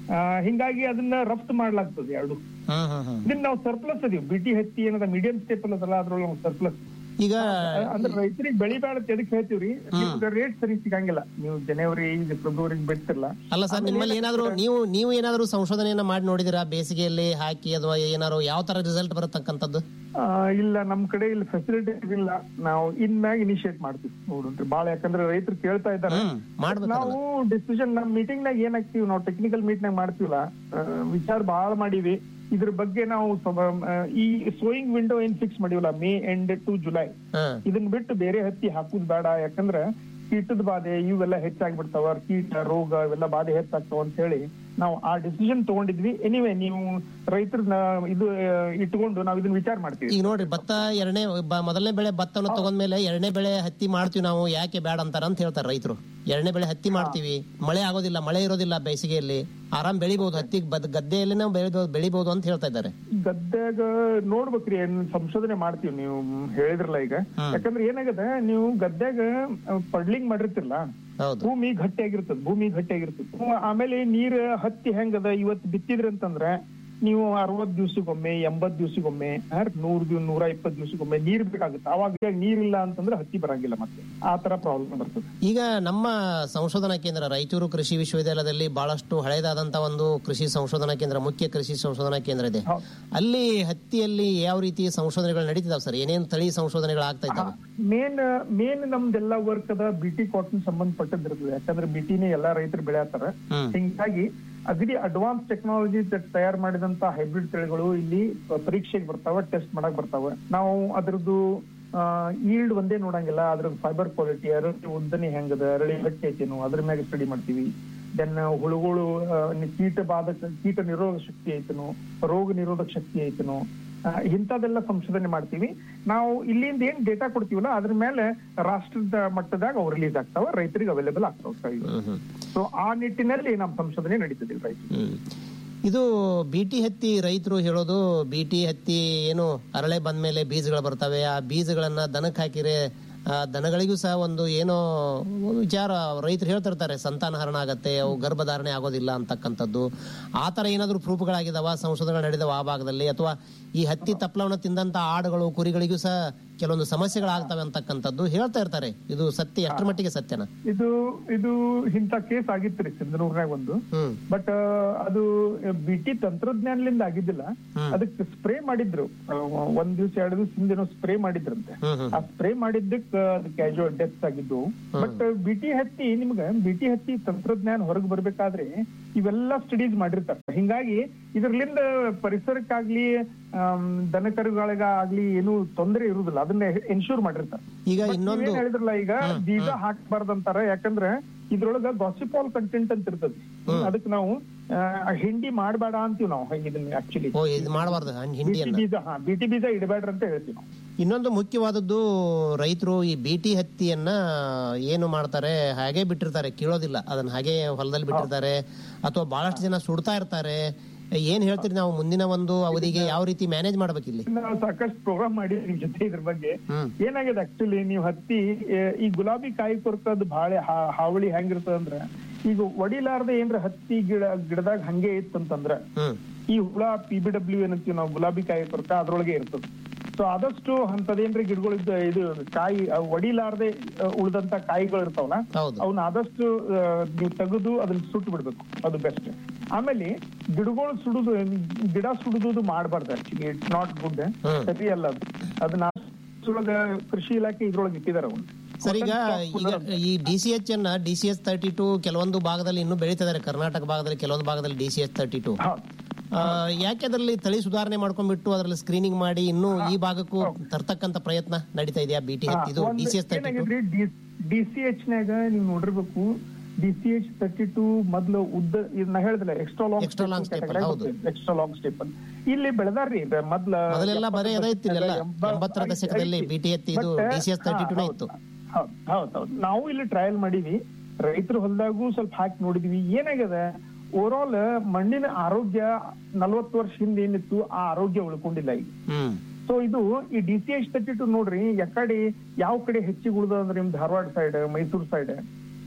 ಆ, ಹಿಂಗಾಗಿ ಅದನ್ನ ರಫ್ತು ಮಾಡ್ಲಾಗ್ತದೆ ಎರಡು ಹ್ಮ್ ಹ್ಮ್ ಹ್ಮ್ ಇದನ್ನ ನಾವು ಸರ್ಪ್ಲಸ್ ಅದೀವಿ ಬಿಟಿ ಹತ್ತಿ ಏನದ ಮೀಡಿಯಂ ಸ್ಟೇಪಲ್ ಅದಲ್ಲ ಅದ್ರೊಳಗೆ ನಾವು ಸರ್ಪ್ಲಸ್ ಈಗ ಅಂದ್ರೆ ರೈತರಿಗೆ ಬೆಳಿಬೇಡ ಅಂತ ಎದಕ್ ಹೇಳ್ತೀವ್ರಿ ರೇಟ್ ಸರಿ ಸಿಗಂಗಿಲ್ಲ ನೀವು ಜನವರಿ ಫೆಬ್ರವರಿಗೆ ಬಿಡ್ತಿರಲ್ಲ ಅಲ್ಲ ಸರ್ ನಿಮ್ಮಲ್ಲಿ ಏನಾದ್ರು ನೀವು ನೀವು ಏನಾದ್ರು ಸಂಶೋಧನೆಯನ್ನ ಮಾಡಿ ನೋಡಿದಿರಾ ಬೇಸಿಗೆಯಲ್ಲಿ ಹಾಕಿ ಅಥವಾ ಏನಾದ್ರು ಯಾವ ತರ ರಿಸಲ್ಟ್ ಬರತಕ್ಕಂಥದ್ದು ಆ, ಇಲ್ಲ ನಮ್ ಕಡೆ ಇಲ್ಲಿ ಫೆಸಿಲಿಟಿ ಇಲ್ಲ ನಾವು ಇನ್ಮ್ಯಾಗ ಇನಿಶಿಯೇಟ್ ಮಾಡ್ತೀವಿ ನೋಡ್ರಿ ಬಾಳ ಯಾಕಂದ್ರೆ ರೈತರು ಕೇಳ್ತಾ ಇದ್ದಾರೆ ಹ್ಮ್ ಮಾಡ್ಬೇಕು ನಾವು ಡಿಸಿಷನ್ ನಮ್ ಮೀಟಿಂಗ್ ನಾಗ ಏನ್ ಹಾಕ್ತಿವಿ ನಾವು ಟೆಕ್ನಿಕಲ್ ಮೀಟ್ ನಾಗ ಮಾಡ್ತೀವಲ್ಲ ಆ, ವಿಚಾರ ಬಹಳ ಮಾಡಿವಿ ಇದ್ರ ಬಗ್ಗೆ ನಾವು ಸ್ವಲ್ಪ, ಆ, ಈ ಸೋಯಿಂಗ್ ವಿಂಡೋ ಏನ್ ಫಿಕ್ಸ್ ಮಾಡಿವಲ್ಲ ಮೇ ಎಂಡ್ ಟು ಜುಲೈ ಹಾ ಇದನ್ನ ಬಿಟ್ಟು ಬೇರೆ ಹತ್ತಿ ಹಾಕುದ್ ಬೇಡ ಯಾಕಂದ್ರ ಕೀಟದ ಬಾಧೆ ಇವೆಲ್ಲ ಹೆಚ್ಚಾಗ್ಬಿಡ್ತಾವ ಕೀಟ ರೋಗ ಇವೆಲ್ಲ ಬಾಧೆ ಹೆಚ್ಚಾಗ್ತಾವ ಅಂತ ಹೇಳಿ ನಾವು ಆ ಡಿಸಿಷನ್ ತಗೊಂಡಿದ್ವಿ ಎನಿವೆ ನೀವು ರೈತರನ್ನ ಇದು ಆ, ಇಟ್ಕೊಂಡು ನಾವು ಇದನ್ನ ವಿಚಾರ ಮಾಡ್ತೀವಿ ಈಗ ನೋಡ್ರಿ ಭತ್ತ ಎರಡನೇ ಬ- ಮೊದಲನೇ ಬೆಳೆ ಭತ್ತನ ತಗೊಂಡ್ಮೇಲೆ ಎರಡನೇ ಬೆಳೆ ಹತ್ತಿ ಮಾಡ್ತೀವಿ ನಾವು ಯಾಕೆ ಬೇಡ ಅಂತಾರ ಅಂತ ಹೇಳ್ತಾರೆ ರೈತರು ಎರಡನೇ ಬೆಳೆ ಹತ್ತಿ ಮಾಡ್ತೀವಿ ಮಳೆ ಆಗೋದಿಲ್ಲ ಮಳೆ ಇರೋದಿಲ್ಲ ಬೇಸಿಗೆಯಲ್ಲಿ ಆರಾಮ್ ಬೆಳಿಬಹುದು ಹತ್ತಿ ಬದ್ ಗದ್ದೆಯಲ್ಲಿ ನಾವು ಬೆಳಿಬಹುದು ಬೆಳಿಬಹುದು ಅಂತ ಹೇಳ್ತಾ ಇದ್ದಾರೆ ಗದ್ಯಾಗ ನೋಡ್ಬೇಕ್ರಿ ಏನ್ ಸಂಶೋಧನೆ ಮಾಡ್ತೀವಿ ನೀವು ಹೇಳಿದ್ರಲ್ಲ ಈಗ ಯಾಕಂದ್ರೆ ಏನಾಗದ ನೀವು ಗದ್ಯಾಗ ಪಡ್ಲಿಂಗ್ ಮಾಡಿರ್ತಿರಲ್ಲ ಹೌದು ಭೂಮಿ ಗಟ್ಟಿಯಾಗಿರ್ತದ ಭೂಮಿ ಗಟ್ಟಿಯಾಗಿರ್ತದ ಹ್ಮ್, ಆಮೇಲೆ ನೀರ್ ಹತ್ತಿ ಹೆಂಗದ ಇವತ್ತು ಬಿತ್ತಿದ್ರಿ ಅಂತಂದ್ರ ನೀವು ಅರವತ್ ದಿವ್ಸಕ್ಕೊಮ್ಮೆ ಎಂಬತ್ ದಿವ್ಸಕ್ಕೊಮ್ಮೆ ಆ, ನೂರ್ ದಿವ್ ನೂರ ಇಪ್ಪತ್ ದಿವ್ಸಕ್ಕೊಮ್ಮೆ ನೀರ್ ಬೇಕಾಗುತ್ತೆ ಅವಾಗ ನೀರಿಲ್ಲ ಅಂತಂದ್ರೆ ಹತ್ತಿ ಬರಂಗಿಲ್ಲ ಮತ್ತೆ ಆ ತರ ಪ್ರಾಬ್ಲಮ್ ಬರ್ತದೆ ಈಗ ನಮ್ಮ ಸಂಶೋಧನಾ ಕೇಂದ್ರ ರಾಯಚೂರು ಕೃಷಿ ವಿಶ್ವವಿದ್ಯಾಲಯದಲ್ಲಿ ಬಹಳಷ್ಟು ಹಳೆಯದಾದಂತ ಒಂದು ಕೃಷಿ ಸಂಶೋಧನಾ ಕೇಂದ್ರ ಮುಖ್ಯ ಕೃಷಿ ಸಂಶೋಧನಾ ಕೇಂದ್ರ ಇದೆ ಹೌದು. ಅಲ್ಲಿ ಹತ್ತಿಯಲ್ಲಿ ಯಾವ ರೀತಿ ಸಂಶೋಧನೆಗಳು ನಡೀತಿದಾವೆ ಸರ್ ಏನೇನ್ ತಳಿ ಸಂಶೋಧನೆಗಳು ಆಗ್ತಾ ಇದ್ದಾವೆ ಮೇನ್ ಮೇನ್ ನಮ್ದೆಲ್ಲ ವರ್ಕ್ ಅದ ಬಿಟಿ ಕಾಟನ್ ಸಂಬಂಧಪಟ್ಟದಿರ್ತದೆ ಯಾಕಂದ್ರೆ ಬಿಟಿನೇ ಎಲ್ಲಾ ರೈತರು ಬೆಳೆಯತ್ತಾರ ಹ್ಮ್. ಹಿಂಗಾಗಿ ಅಗದಿ ಅಡ್ವಾನ್ಸ್ ಟೆಕ್ನಾಲಜಿ ತಯಾರು ಮಾಡಿದಂತ ಹೈಬ್ರಿಡ್ ತಳಿಗಳು ಇಲ್ಲಿ ಪರೀಕ್ಷೆಗೆ ಬರ್ತಾವ ಟೆಸ್ಟ್ ಮಾಡಕ್ ಬರ್ತಾವ ನಾವು ಅದ್ರದ್ದು ಈಲ್ಡ್ ಒಂದೇ ನೋಡಂಗಿಲ್ಲ ಅದ್ರ ಫೈಬರ್ ಕ್ವಾಲಿಟಿ ಅರಳಿ ಉದ್ದನೆ ಹೆಂಗದ ಅರಳಿ ಗಟ್ಟಿ ಐತೇನು ಅದ್ರ ಮ್ಯಾಗ ಸ್ಟಡಿ ಮಾಡ್ತೀವಿ ದೆನ್ ಹುಳುಗಳು ಆ, ಕೀಟ ಬಾಧಕ ಕೀಟ ನಿರೋಧಕ ಶಕ್ತಿ ಐತನು ರೋಗ ನಿರೋಧಕ ಶಕ್ತಿ ಐತನು ಆ, ಇಂಥದೆಲ್ಲ ಸಂಶೋಧನೆ ಮಾಡ್ತೀವಿ ನಾವು ಇಲ್ಲಿಂದ ಏನ್ ಡೇಟಾ ಕೊಡ್ತೀವಲ್ಲ ಅದ್ರ ಮೇಲೆ ರಾಷ್ಟ್ರದ ಮಟ್ಟದಾಗ ಅವು ರಿಲೀಸ್ ಆಗ್ತಾವ ರೈತರಿಗೆ ಅವೈಲೇಬಲ್ ಆಗ್ತಾವ ಸೊ ಆ ನಿಟ್ಟಿನಲ್ಲಿ ನಮ್ಮ ಸಂಶೋಧನೆ ನಡೀತದೆ ರೈತರು ಹ್ಮ್. ಇದು ಬಿಟಿ ಹತ್ತಿ ರೈತರು ಹೇಳೋದು ಬಿಟಿ ಹತ್ತಿ ಏನು ಅರಳೆ ಬಂದ್ಮೇಲೆ ಬೀಜಗಳು ಬರ್ತವೆ ಆ ಬೀಜಗಳನ್ನ ದನಕ್ಕೆ ಹಾಕಿರೆ ಆ ದನಗಳಿಗೂ ಸಹ ಒಂದು ಏನೋ ವಿಚಾರ ರೈತರು ಹೇಳ್ತಿರ್ತಾರೆ ಸಂತಾನಹರಣ ಆಗತ್ತೆ ಅವು ಗರ್ಭಧಾರಣೆ ಆಗೋದಿಲ್ಲ ಅಂತಕ್ಕಂಥದ್ದು ಆ ತರ ಏನಾದ್ರು ಪ್ರೂಫ್ಗಳಾಗಿದಾವ ಸಂಶೋಧನೆಗಳು ನಡೆದವ ಆ ಭಾಗದಲ್ಲಿ ಅಥವಾ ಈ ಹತ್ತಿ ತಪ್ಪಲವನ್ನ ತಿಂದಂತ ಆಡುಗಳು ಕುರಿಗಳಿಗೂ ಸಹ ಕೆಲವೊಂದು ಸಮಸ್ಯೆಗಳಾಗ್ತವೆ ಅಂತಕ್ಕಂಥದ್ದು ಹೇಳ್ತಾ ಇರ್ತಾರೆ ಇದು ಸತ್ಯ ಎಷ್ಟರ ಮಟ್ಟಿಗೆ ಸತ್ಯನ ಇದು ಇದು ಇಂಥ ಕೇಸ್ ಆಗಿತ್ತು ರೀ ಸಿಂಧನೂರ್ನಾಗ ಒಂದು ಹ್ಮ್ ಬಟ್ ಅದು ಬಿಟಿ ತಂತ್ರಜ್ಞಾನದಿಂದ ಆಗಿದ್ದಿಲ್ಲ ಅದಕ್ಕೆ ಸ್ಪ್ರೇ ಮಾಡಿದ್ರು ಆ, ಒಂದ್ ದಿವ್ಸ ಎರಡು ದಿವಸ ಹಿಂದೇನೋ ಸ್ಪ್ರೇ ಮಾಡಿದ್ರಂತೆ ಹ್ಮ್ ಹ್ಮ್ ಆ ಸ್ಪ್ರೇ ಮಾಡಿದ್ದಕ್ಕೆ ಅದು ಕ್ಯಾಶುವಲ್ ಡೆತ್ ಆಗಿದ್ದು ಬಟ್ ಬಿಟಿ ಹತ್ತಿ ನಿಮ್ಗ ಬಿಟಿ ಹತ್ತಿ ತಂತ್ರಜ್ಞಾನ ಹೊರಗೆ ಬರ್ಬೇಕಾದ್ರೆ ಇವೆಲ್ಲ ಸ್ಟಡೀಸ್ ಮಾಡಿರ್ತಾರೆ ಹಿಂಗಾಗಿ ಇದ್ರಲಿಂದ ಪರಿಸರಕ್ಕಾಗ್ಲಿ ಆಮ್, ದನಕರುಗಳಿಗಾಗ್ಲಿ ಏನು ತೊಂದರೆ ಇರುದಿಲ್ಲ ಅದನ್ನ ಎನ್ಶೂರ್ ಮಾಡಿರ್ತಾರೆ ಈಗ But ಇನ್ನೊಂದು ನೀವೇನ್ ಹೇಳಿದ್ರಲ್ಲ ಈಗ ಬೀಜ ಹಾಕ್ಬಾರ್ದಂತಾರ ಯಾಕಂದ್ರೆ ಇದ್ರೊಳಗ ಗಾಸಿಪಾಲ್ ಕಂಟೆಂಟ್ ಅಂತ ಇರ್ತದೆ ಅದಕ್ಕೆ ನಾವು ಆ, ಹಿಂಡಿ ಮಾಡಬೇಡ ಅಂತೀವಿ ನಾವು ಇದನ್ನ ಆಕ್ಚುಲಿ ಓ ಇದು ಮಾಡಬಾರ್ದು ಬಿಟಿ ಹಿಂಡಿಯನ್ನ ಬೀಜ ಹಾ ಬಿಟಿ ಬೀಜ ಇಡಬೇಡ್ರಿ ಅಂತ ಹೇಳ್ತೀವಿ ನಾವು ಇನ್ನೊಂದು ಮುಖ್ಯವಾದದ್ದು ರೈತರು ಈ ಬಿಟಿ ಹತ್ತಿಯನ್ನ ಏನು ಮಾಡ್ತಾರೆ ಹಾಗೆ ಬಿಟ್ಟಿರ್ತಾರೆ ಕೀಳೋದಿಲ್ಲ ಅದನ್ನ ಹಾಗೆ ಹೊಲದಲ್ಲಿ ಬಿಟ್ಟಿರ್ತಾರೆ ಅಥವಾ ಬಹಳಷ್ಟು ಜನ ಸುಡ್ತಾ ಇರ್ತಾರೆ ಏನ್ ಹೇಳ್ತೀರಿ ನಾವು ಮುಂದಿನ ಒಂದು ಅವಧಿಗೆ ಯಾವ ರೀತಿ ಮ್ಯಾನೇಜ್ ಮಾಡ್ಬೇಕಿಲ್ಲಿ ನಾವು ಸಾಕಷ್ಟು ಪ್ರೋಗ್ರಾಮ್ ಮಾಡಿ ನಿಮ್ ಜೊತೆ ಇದ್ರ ಬಗ್ಗೆ ಹ್ಮ್. ಏನಾಗಿದೆ ಆಕ್ಚುಲಿ ನೀವು ಹತ್ತಿ ಏ, ಈ ಗುಲಾಬಿ ಕಾಯಿ ಕೊರಕದ್ ಬಾಳೆ ಹಾ- ಹಾವಳಿ ಹೆಂಗಿರ್ತದ ಅಂದ್ರ ಈಗ ಒಡಿಲಾರ್ದೆ ಏನ್ರ ಹತ್ತಿ ಗಿಡ ಗಿಡದಾಗ ಹಂಗೆ ಇತ್ತಂತಂದ್ರ ಹ್ಮ್ ಈ ಹುಳ ಪಿ ಬಿ ಡಬ್ಲ್ಯೂ ಏನಂತೀವಿ ನಾವು ಗುಲಾಬಿ ಕಾಯಿ ಕೊರಕ ಅದ್ರೊಳಗೆ ಇರ್ತದೆ ಸೊ ಆದಷ್ಟು ಅಂತದೇನ್ರಿ ಗಿಡಗಳಿದ್ದ ಇದು ಕಾಯಿ ಅವ್ ಒಡಿಲಾರ್ದೆ ಅ, ಉಳ್ದಂತ ಕಾಯಿಗಳು ಇರ್ತಾವಲ್ಲ ಹೌದು ಅವನ್ನ ಆದಷ್ಟು ಆ, ನೀವು ತೆಗೆದು ಅದನ್ನ ಸುಟ್ಟು ಬಿಡ್ಬೇಕು ಅದು ಬೆಸ್ಟ್ ಆಮೇಲೆ ಗಿಡಗಳು ಸುಡುದು ಗಿಡ ಸುಡುದು ಮಾಡಬಾರ್ದು actually it's not good hmm. ಸರಿ ಅಲ್ಲ ಅದು ಅದನ್ನ ಒಳಗ ಕೃಷಿ ಇಲಾಖೆ ಇದ್ರೊಳಗೆ ಇಟ್ಟಿದ್ದಾರೆ ಅವನು ಸರ್ ಈಗ ಈಗ ಈ ಡಿ ಸಿ ಎಚ್ ಅನ್ನ D C H thirty two ಕೆಲವೊಂದು ಭಾಗದಲ್ಲಿ ಇನ್ನೂ ಬೆಳೀತಿದ್ದಾರೆ ಕರ್ನಾಟಕ ಭಾಗದಲ್ಲಿ ಕೆಲವೊಂದು ಭಾಗದಲ್ಲಿ D C H thirty two ಯಾಕೆ ಅದರಲ್ಲಿ ತಳಿ ಸುಧಾರಣೆ ಮಾಡ್ಕೊಂಡ್ಬಿಟ್ಟು ಅದರಲ್ಲಿ ಸ್ಕ್ರೀನಿಂಗ್ ಮಾಡಿ ಇನ್ನೂ ಈ ಭಾಗಕ್ಕೂ ತರ್ತಕ್ಕಂತ ಪ್ರಯತ್ನ ನಡೀತಾ ಇದೆಯಾ ಬಿಟಿ ಹತ್ತಿ ಇದು D C H thirty two ಏನಾಗಿದ್ರಿ ಡಿ ಸಿ ಎಚ್ ನಾಗ ನೀವು ನೋಡಿರ್ಬೇಕು D C H thirty two ಮೊದ್ಲು ಉದ್ದ ಇದ್ ನಾ ಹೇಳ್ದಲ್ಲ extra long Extra long staple, ಹೌದು. ಎಕ್ಸ್ಟ್ರಾ ಲಾಂಗ್ ಸ್ಟೇಪಲ್ ಇಲ್ಲಿ ಬೆಳೆದಾರ್ರಿ ಇದ ಮೊದ್ಲ ಮೊದಲೆಲ್ಲ ಬರೀ ಅದೇ ಇತ್ತು ಇಲ್ಲೆಲ್ಲ ಎಂಬ- ಎಂಬತ್ತರ ದಶಕದಲ್ಲಿ ಐತಿ. ಬಿಟಿ ಎತ್ತಿ ಇದು But, D C S thirty two ಹಾ, ಇತ್ತು ಹೌದ್ ಹೌದ್ ಹೌದ್ ನಾವು ಇಲ್ಲಿ ಟ್ರಯಲ್ ಮಾಡಿವಿ ರೈತರ ಹೊಲದಾಗೂ ಸ್ವಲ್ಪ ಹಾಕಿ ನೋಡಿದ್ವಿ ಏನಾಗ್ಯದ ಓವರ್ ಆಲ್ ಮಣ್ಣಿನ ಆರೋಗ್ಯ ನಲ್ವತ್ತು ವರ್ಷ ಹಿಂದೆ ಏನಿತ್ತು ಆ ಆರೋಗ್ಯ ಉಳ್ಕೊಂಡಿಲ್ಲ ಈಗ ಹ್ಮ್ ಸೊ ಇದು ಈ D C H thirty two ನೋಡ್ರಿ ಯಾಕಡೆ ಯಾವ ಕಡೆ ಹೆಚ್ಚಿಗೆ ಉಳ್ದ ಅಂದ್ರೆ ನಿಮ್ Dharwad side Mysuru side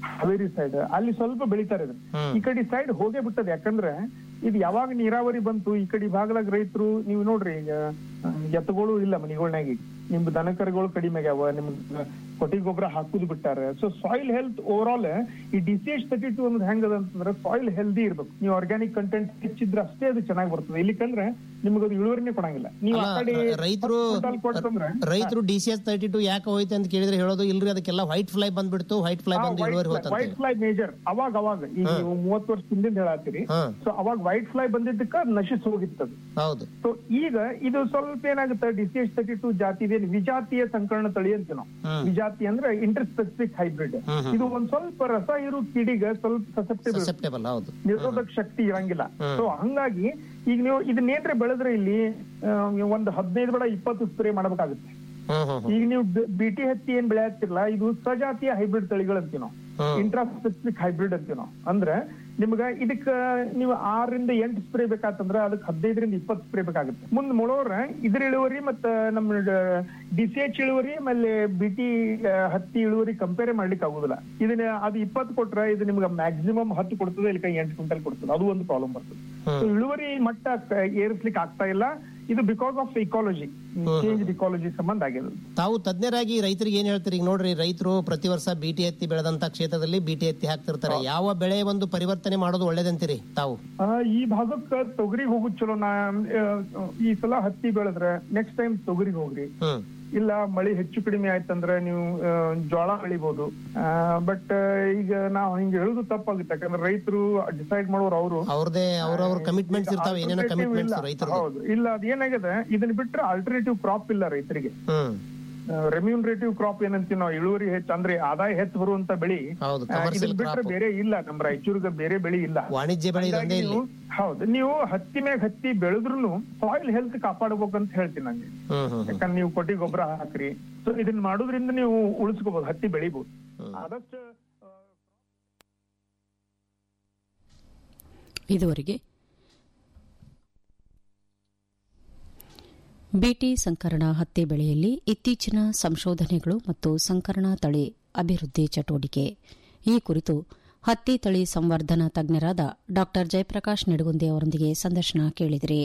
Haveri side ಅಲ್ಲಿ ಸ್ವಲ್ಪ ಬೆಳಿತಾರೆ ಇದನ್ನ ಈ ಕಡೆ ಸೈಡ್ ಹೋಗೇ ಬಿಟ್ಟದ ಯಾಕಂದ್ರೆ ಇದು ಯಾವಾಗ ನೀರಾವರಿ ಬಂತು ಈ ಕಡೆ ಭಾಗದಾಗ ರೈತರು ನೀವು ನೋಡ್ರಿ ಈಗ ಆ, ಎತ್ತುಗಳು ಇಲ್ಲ ಮನಿಗಳ್ನಾಗ ಈಗ. ನಿಮ್ ದನಕರುಗಳು ಕಡಿಮೆ ಆಗ್ಯಾವ ನಿಮ್ ಕೊಟ್ಟಿ ಗೊಬ್ಬರ ಹಾಕುದು ಬಿಟ್ಟಾರ so soil health overall ಈ D C H thirty two ಅನ್ನೋದು ಹೆಂಗದ ಅಂತಂದ್ರೆ ಸಾಯಿಲ್ ಹೆಲ್ದಿ ಇರ್ಬೇಕು ನೀವು ಆರ್ಗ್ಯಾನಿಕ್ ಕಂಟೆಂಟ್ ಹೆಚ್ಚಿದ್ರೆ ಅಷ್ಟೇ ಅದು ಚೆನ್ನಾಗಿ ಬರ್ತದೆ ಇಲ್ಲಿಕಂದ್ರೆ ನಿಮ್ಗೆ ಅದು ಇಳುವರಿನೇ ಕೊಡಂಗಿಲ್ಲ ನೀವು ಆ ಕಡೆ ರೈತರು ಹತ್ತು ಕ್ವಿಂಟಾಲ್ ಕೊಡ್ತಂದ್ರೆ ರೈತರು D C S thirty two ಯಾಕೆ ಹೋಯ್ತು ಅಂತ ಕೇಳಿದ್ರೆ ಹೇಳೋದು ಇಲ್ರಿ ಅದಕ್ಕೆಲ್ಲ ವೈಟ್ ಫ್ಲೈ ಬಂದ್ಬಿಡ್ತು ವೈಟ್ ಫ್ಲೈ ಬಂದು ಇಳುವರಿ ಹೋಯ್ತು ಅಂತ ವೈಟ್ ಫ್ಲೈ ಮೇಜರ್ ಅವಾಗ ಅವಾಗ ಈಗ ನೀವು ಮೂವತ್ತು ವರ್ಷ ಹಿಂದಿಂದ ಹೇಳತ್ತೀರಿ ಹಾ. ಸೊ ಅವಾಗ ವೈಟ್ ಫ್ಲೈ ಬಂದಿದ್ದಕ್ಕ ನಶಿಸ್ ಹೋಗಿತ್ತದು ಹೌದು ಸೊ ಈಗ ಇದು ಸ್ವಲ್ಪ ಏನಾಗುತ್ತೆ D C H thirty two ಜಾತಿ ಇದೆ ವಿಜಾತಿಯ ಸಂಕರಣ ತಳಿ ಅಂತೀವಿ ನಾವು ಹ್ಮ್. ವಿಜಾತಿ ಅಂದ್ರೆ interspecific hybrid hmm, hmm. ಇದು ಒಂದ್ ಸ್ವಲ್ಪ ರಸ ಇರೋ ಕಿಡಿಗ ಸ್ವಲ್ಪ ಸಸೆಪ್ಟೇಬಲ್ ಸಸೆಪ್ಟೇಬಲ್ ಹೌದು ನಿರೋಧಕ ಶಕ್ತಿ ಇರಂಗಿಲ್ಲ ಹ್ಮ್. ಸೊ ಹಂಗಾಗಿ ಈಗ ನೀವು ಇದನ್ನೇನ್ರೆ ಬೆಳೆದ್ರೆ ಇಲ್ಲಿ ಆ, ಒಂದು ಹದಿನೈದು ಬೇಡ ಇಪ್ಪತ್ತು ಸ್ಪ್ರೇ ಮಾಡ್ಬೇಕಾಗುತ್ತೆ ಹ್ಮ್ ಹ್ಮ್ ಹ್ಮ್ ಈಗ ನೀವು ಬಿಟಿ ಹತ್ತಿ ಏನ್ ಬೆಳೆಯತ್ತಿರಲ್ಲ ಇದು ಸ್ವಜಾತಿಯ ಹೈಬ್ರಿಡ್ ತಳಿಗಳು ಅಂತೀವಿ ನಾವು ಹ್ಮ್. ಇಂಟ್ರಾ ಸ್ಪೆಸಿಫಿಕ್ ಹೈಬ್ರಿಡ್ ಅಂತೀವಿ ನಾವು ಅಂದ್ರೆ ನಿಮ್ಗ ಇದಕ್ಕ ನೀವು ಆರರಿಂದ ಎಂಟು ಸ್ಪ್ರೇ ಬೇಕಾತಂದ್ರ ಅದಕ್ಕೆ ಹದಿನೈದರಿಂದ ಇಪ್ಪತ್ತು ಸ್ಪ್ರೇ ಬೇಕಾಗುತ್ತೆ ಮುಂದ್ ಮುಳೋರ ಇದ್ರ ಇಳುವರಿ ಮತ್ತ ನಮ್ಮ ಡಿ ಸಿ ಎಚ್ ಇಳುವರಿ ಆಮೇಲೆ ಬಿಟಿ ಹತ್ತಿ ಇಳುವರಿ ಕಂಪೇರ್ ಮಾಡ್ಲಿಕ್ಕೆ ಆಗುದಿಲ್ಲ ಇದನ್ನ ಅದು ಇಪ್ಪತ್ತು ಕೊಟ್ರ ಇದು ನಿಮ್ಗೆ ಮ್ಯಾಕ್ಸಿಮಮ್ ಹತ್ತು ಕೊಡ್ತದೆ ಇಲ್ಲಿ ಎಂಟು ಕ್ವಿಂಟಲ್ ಕೊಡ್ತದೆ ಅದು ಒಂದು ಪ್ರಾಬ್ಲಮ್ ಬರ್ತದೆ ಹ್ಮ್. So, ಇಳುವರಿ ಮಟ್ಟ ಕ- ಏರಿಸ್ಲಿಕ್ಕೆ ಆಗ್ತಾ ಇಲ್ಲ ಇದು because of ecology change ecology ಸಂಬಂಧ ಆಗಿದೆ ತಾವು ತಜ್ಞರಾಗಿ ರೈತರಿಗೆ ಏನ್ ಹೇಳ್ತೀರಿ ಈಗ ನೋಡ್ರಿ ರೈತರು ಪ್ರತಿ ವರ್ಷ ಬಿಟಿ ಹತ್ತಿ ಬೆಳೆದಂತ ಕ್ಷೇತ್ರದಲ್ಲಿ ಬಿಟಿ ಹತ್ತಿ ಹಾಕ್ತಿರ್ತಾರೆ ಯಾವ ಬೆಳೆ ಒಂದು ಪರಿವರ್ತನೆ ಮಾಡೋದು ಒಳ್ಳೇದಂತೀರಿ ತಾವು ಆ, ಈ ಭಾಗಕ್ಕ ತೊಗರಿಗೆ ಹೋಗುದ್ ಚಲೋ ನಾ ಆ, ಈ ಸಲ ಹತ್ತಿ ಬೆಳೆದ್ರೆ ನೆಕ್ಸ್ಟ್ ಟೈಮ್ ತೊಗರಿಗೆ ಹೋಗ್ರಿ ಹ್ಮ್ ಇಲ್ಲ ಮಳಿ ಹೆಚ್ಚು ಕಡಿಮೆ ಆಯ್ತಂದ್ರೆ ನೀವು ಆ, ಜೋಳ ಬೆಳಿಬಹುದು ಬಟ್ ಈಗ ನಾವು ಹಿಂಗೆ ಹೇಳುದು ತಪ್ಪಾಗುತ್ತೆ ಯಾಕಂದ್ರೆ ರೈತರು ಡಿಸೈಡ್ ಮಾಡೋರು ಅವರು ಅವ್ರದೇ ಅವ್ರವ್ರ ಕಮಿಟ್ಮೆಂಟ್ಸ್ ಇರ್ತಾವ ಏನೇನೋ ಕಮಿಟ್ಮೆಂಟ್ಸ್ ರೈತರು ಹೌದು ಇಲ್ಲ ಅದೇನಾಗಿದೆ ಇದನ್ನ ಬಿಟ್ರೆ ಆಲ್ಟರ್ನೇಟಿವ್ ಕ್ರಾಪ್ ಇಲ್ಲ ರೈತರಿಗೆ ಹ್ಮ್ ರೆಮ್ಯೂನರೇಟಿವ್ ಕ್ರಾಪ್ ಏನಂತೀವಿ ನಾವು ಇಳುವರಿ ಹೆಚ್ಚು ಅಂದ್ರೆ ಆದಾಯ ಹೆಚ್ಚು ಬರುವಂತ ಬೆಳಿ ಹೌದು ಆ, ಕಮರ್ಷಿಯಲ್ ಇದನ್ನ ಬಿಟ್ರೆ ಕ್ರಾಪ್ ಬೇರೆ ಇಲ್ಲ ನಮ್ ರಾಯಚೂರ್ಗ ಬೇರೆ ಬೆಳಿ ಇಲ್ಲ ವಾಣಿಜ್ಯ ಬೆಳೆ ಇದೊಂದೇ ಹಂಗಾಗಿ ಇಲ್ಲಿ ನೀವು- ಹೌದು ನೀವು ಹತ್ತಿ ಮ್ಯಾಗ ಹತ್ತಿ ಬೆಳೆದ್ರು ಸಾಯಿಲ್ ಹೆಲ್ತ್ ಕಾಪಾಡ್ಬೇಕಂತ ಹೇಳ್ತೀನಿ ನಂಗೆ ಹ್ಮ್ ಹ್ಮ್ ಹ್ಮ್ ಯಾಕಂದ್ರೆ ನೀವು ಕೊಟ್ಟಿ ಗೊಬ್ಬರ ಹಾಕ್ರಿ ಸೊ ಇದನ್ನ ಮಾಡೋದ್ರಿಂದ ನೀವು ಉಳಿಸ್ಕೋಬಹುದು ಹತ್ತಿ ಬೆಳಿಬಹುದು ಆದಷ್ಟು ಆ, ಇದುವರೆಗೆ ಬಿಟಿ ಸಂಕರಣ ಹತ್ತಿ ಬೆಳೆಯಲ್ಲಿ ಇತ್ತೀಚಿನ ಸಂಶೋಧನೆಗಳು ಮತ್ತು ಸಂಕರಣ ತಳಿ ಅಭಿವೃದ್ಧಿ ಚಟುವಟಿಕೆ ಈ ಕುರಿತು ಹತ್ತಿ ತಳಿ ಸಂವರ್ಧನಾ ತಜ್ಞರಾದ ಡಾ ಜಯಪ್ರಕಾಶ್ ನಿಡಗುಂದಿ ಅವರೊಂದಿಗೆ ಸಂದರ್ಶನ ಕೇಳಿದಿರಿ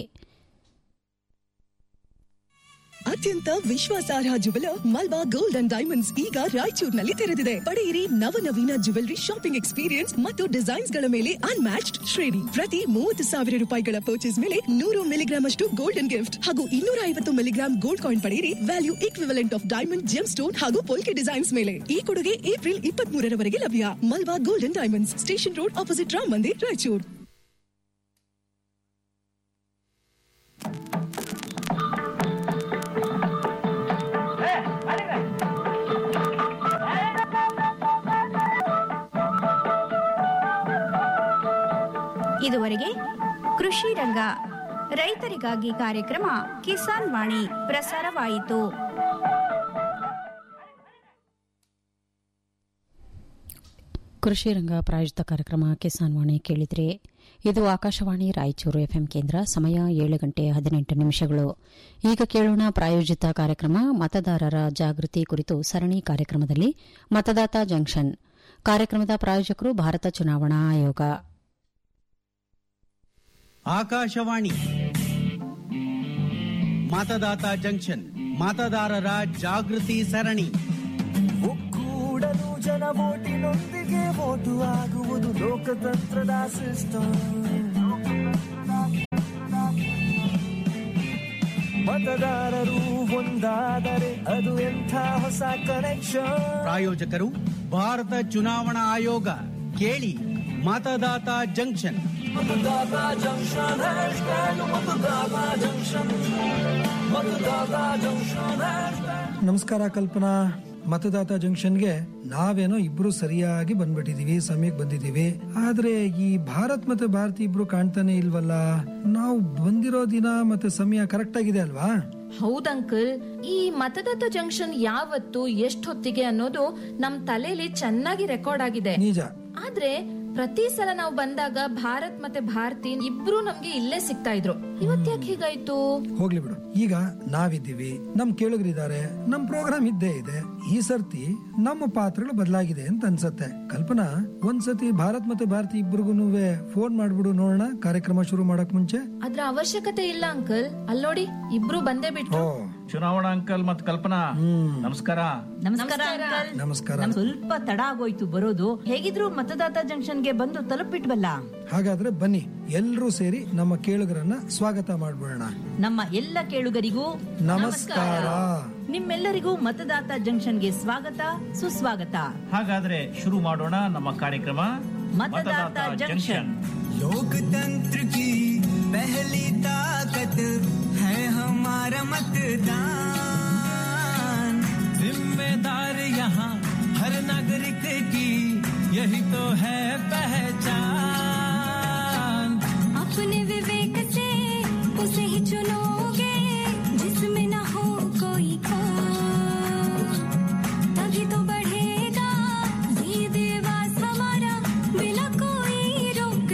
ಅತ್ಯಂತ ವಿಶ್ವಾಸಾರ್ಹ jeweller Malabar gold and diamonds ಈಗ ರಾಯಚೂರಿನಲ್ಲಿ ತೆರೆದಿದೆ ಪಡೆಯಿರಿ ನವನವೀನ ಜುವೆಲರಿ ಶಾಪಿಂಗ್ ಎಕ್ಸ್ಪೀರಿಯನ್ಸ್ ಮತ್ತು ಡಿಸೈನ್ಸ್ ಗಳ ಮೇಲೆ ಅನ್ಮ್ಯಾಚ್ಡ್ ಶ್ರೇಣಿ ಪ್ರತಿ ಮೂವತ್ತು ಸಾವಿರ ರೂಪಾಯಿಗಳ ಪರ್ಚೇಸ್ ಮೇಲೆ ನೂರು ಮಿಲಿಗ್ರಾಮ್ ಅಷ್ಟು ಗೋಲ್ಡನ್ ಗಿಫ್ಟ್ ಹಾಗೂ ಇನ್ನೂರ ಐವತ್ತು ಮಿಲಿಗ್ರಾಮ್ ಗೋಲ್ಡ್ ಕಾಯಿನ್ ಪಡೆಯಿರಿ value equivalent of diamond gemstone ಹಾಗೂ ಪೋಲ್ಕೆ ಡಿಸೈನ್ಸ್ ಮೇಲೆ ಈ ಕೊಡುಗೆ ಏಪ್ರಿಲ್ ಇಪ್ಪತ್ತ್ ಮೂರರವರೆಗೆ ಲಭ್ಯ Malabar golden diamonds station road opposite Ram Mandir Raichur ಇದುವರೆಗೆ ಕೃಷಿ ರಂಗ ರೈತರಿಗಾಗಿ ಕಾರ್ಯಕ್ರಮ ಕಿಸಾನ್ ವಾಣಿ ಪ್ರಸಾರವಾಯಿತು ಕೃಷಿ ರಂಗ ಪ್ರಾಯೋಜಿತ ಕಾರ್ಯಕ್ರಮ ಕಿಸಾನ್ ವಾಣಿ ಕೇಳಿದ್ರೆ ಇದು ಆಕಾಶವಾಣಿ ರಾಯಚೂರು ಎಫ್ಎಂ ಕೇಂದ್ರ ಸಮಯ ಏಳು ಗಂಟೆ ಹದಿನೆಂಟು ನಿಮಿಷಗಳು ಈಗ ಕೇಳೋಣ ಪ್ರಾಯೋಜಿತ ಕಾರ್ಯಕ್ರಮ ಮತದಾರರ ಜಾಗೃತಿ ಕುರಿತು ಸರಣಿ ಕಾರ್ಯಕ್ರಮದಲ್ಲಿ ಮತದಾತ ಜಂಕ್ಷನ್ ಕಾರ್ಯಕ್ರಮದ ಪ್ರಾಯೋಜಕರು ಭಾರತ ಚುನಾವಣಾ ಆಯೋಗ ಆಕಾಶವಾಣಿ ಮತದಾತ ಜಂಕ್ಷನ್ ಮತದಾರರ ಜಾಗೃತಿ ಸರಣಿ ಒಕ್ಕೂಡಲು ಜನ ಓಟಿನೊಂದಿಗೆ ಓಟು ಆಗುವುದು ಲೋಕತಂತ್ರದ ಸಿಸ್ಟಮ್ ಮತದಾರರು ಒಂದಾದರೆ ಅದು ಎಂಥ ಹೊಸ ಕನೆಕ್ಷನ್ ಪ್ರಾಯೋಜಕರು ಭಾರತ ಚುನಾವಣಾ ಆಯೋಗ ಕೇಳಿ Matdata junction Matdata junction hashtag Matdata junction Matdata junction hashtag ನಮಸ್ಕಾರ ಕಲ್ಪನಾ ಮತದಾತ ಜಂಕ್ಷನ್ಗೆ ನಾವೇನೋ ಇಬ್ರು ಸರಿಯಾಗಿ ಬಂದ್ಬಿಟ್ಟಿದೀವಿ ಸಮಯಕ್ಕೆ ಬಂದಿದೀವಿ ಆದ್ರೆ ಈ ಭಾರತ್ ಮತ್ತೆ ಭಾರತಿ ಇಬ್ರು ಕಾಣ್ತಾನೆ ಇಲ್ವಲ್ಲ ನಾವು ಬಂದಿರೋ ದಿನ ಮತ್ತೆ ಸಮಯ ಕರೆಕ್ಟ್ ಆಗಿದೆ ಅಲ್ವಾ ಹೌದಂಕಲ್ ಈ ಮತದಾತ ಜಂಕ್ಷನ್ ಯಾವತ್ತು ಎಷ್ಟ್ ಹೊತ್ತಿಗೆ ಅನ್ನೋದು ನಮ್ ತಲೆಯಲ್ಲಿ ಚೆನ್ನಾಗಿ ರೆಕಾರ್ಡ್ ಆಗಿದೆ ನಿಜ ಆದ್ರೆ ಪ್ರತಿ ಸಲ ನಾವು ಬಂದಾಗ ಭಾರತ್ ಮತ್ತೆ ಭಾರತಿ ಇಬ್ರು ನಮ್ಗೆ ಇಲ್ಲೇ ಸಿಗ್ತಾ ಇದ್ರು ಇವತ್ತ್ಯಾಕೆ ಹೀಗಾಯ್ತು ಹೋಗ್ಲಿ ಬಿಡು ಈಗ ನಾವಿದ್ದೀವಿ ನಮ್ ಕೇಳುಗರಿದ್ದಾರೆ ನಮ್ ಪ್ರೋಗ್ರಾಮ್ ಇದ್ದೇ ಇದೆ ಈ ಸರ್ತಿ ನಮ್ಮ ಪಾತ್ರಗಳು ಬದಲಾಗಿದೆ ಅಂತ ಅನ್ಸತ್ತೆ ಕಲ್ಪನಾ ಒಂದ್ಸತಿ ಭಾರತ್ ಮತ್ತೆ ಭಾರತಿ ಇಬ್ರಿಗೂ ಫೋನ್ ಮಾಡ್ಬಿಡು ನೋಡೋಣ ಕಾರ್ಯಕ್ರಮ ಶುರು ಮಾಡಕ್ ಮುಂಚೆ ಅದ್ರ ಅವಶ್ಯಕತೆ ಇಲ್ಲ ಅಂಕಲ್ ಅಲ್ ನೋಡಿ ಇಬ್ರು ಬಂದೇ ಬಿಟ್ರು ಚುನಾವಣಾ ಅಂಕಲ್ ಮತ್ ಕಲ್ಪನಾ ನಮಸ್ಕಾರ ನಮಸ್ಕಾರ ಅಂಕಲ್ ನಮಸ್ಕಾರ ನಮ್ ಸ್ವಲ್ಪ ತಡ ಆಗೋಯ್ತು ಬರೋದು ಹೇಗಿದ್ರು ಮತದಾತ ಜಂಕ್ಷನ್ಗೆ ಬಂದು ತಲುಪಿಟ್ವಲ್ಲ ಹಾಗಾದ್ರೆ ಬನ್ನಿ ಎಲ್ರೂ ಸೇರಿ ನಮ್ಮ ಕೇಳುಗರನ್ನ ಸ್ವಾಗತ ಮಾಡ್ಬಿಡೋಣ ನಮ್ಮ ಎಲ್ಲ ಕೇಳುಗರಿಗೂ ನಮಸ್ಕಾರ ನಿಮ್ಮೆಲ್ಲರಿಗೂ ಮತದಾತ ಜಂಕ್ಷನ್ಗೆ ಸ್ವಾಗತ ಸುಸ್ವಾಗತ ಹಾಗಾದ್ರೆ ಶುರು ಮಾಡೋಣ ನಮ್ಮ ಕಾರ್ಯಕ್ರಮ ಮತದಾತ ಜಂಕ್ಷನ್ लोकतंत्र की पहली ताकत है हमारा मतदान जिम्मेदार यहाँ हर नागरिक की यही तो है पहचान अपने विवेक से उसे ही चुनोगे जिसमें न हो कोई खोट तभी तो बढ़ेगा ये देवास हमारा बिना कोई रोक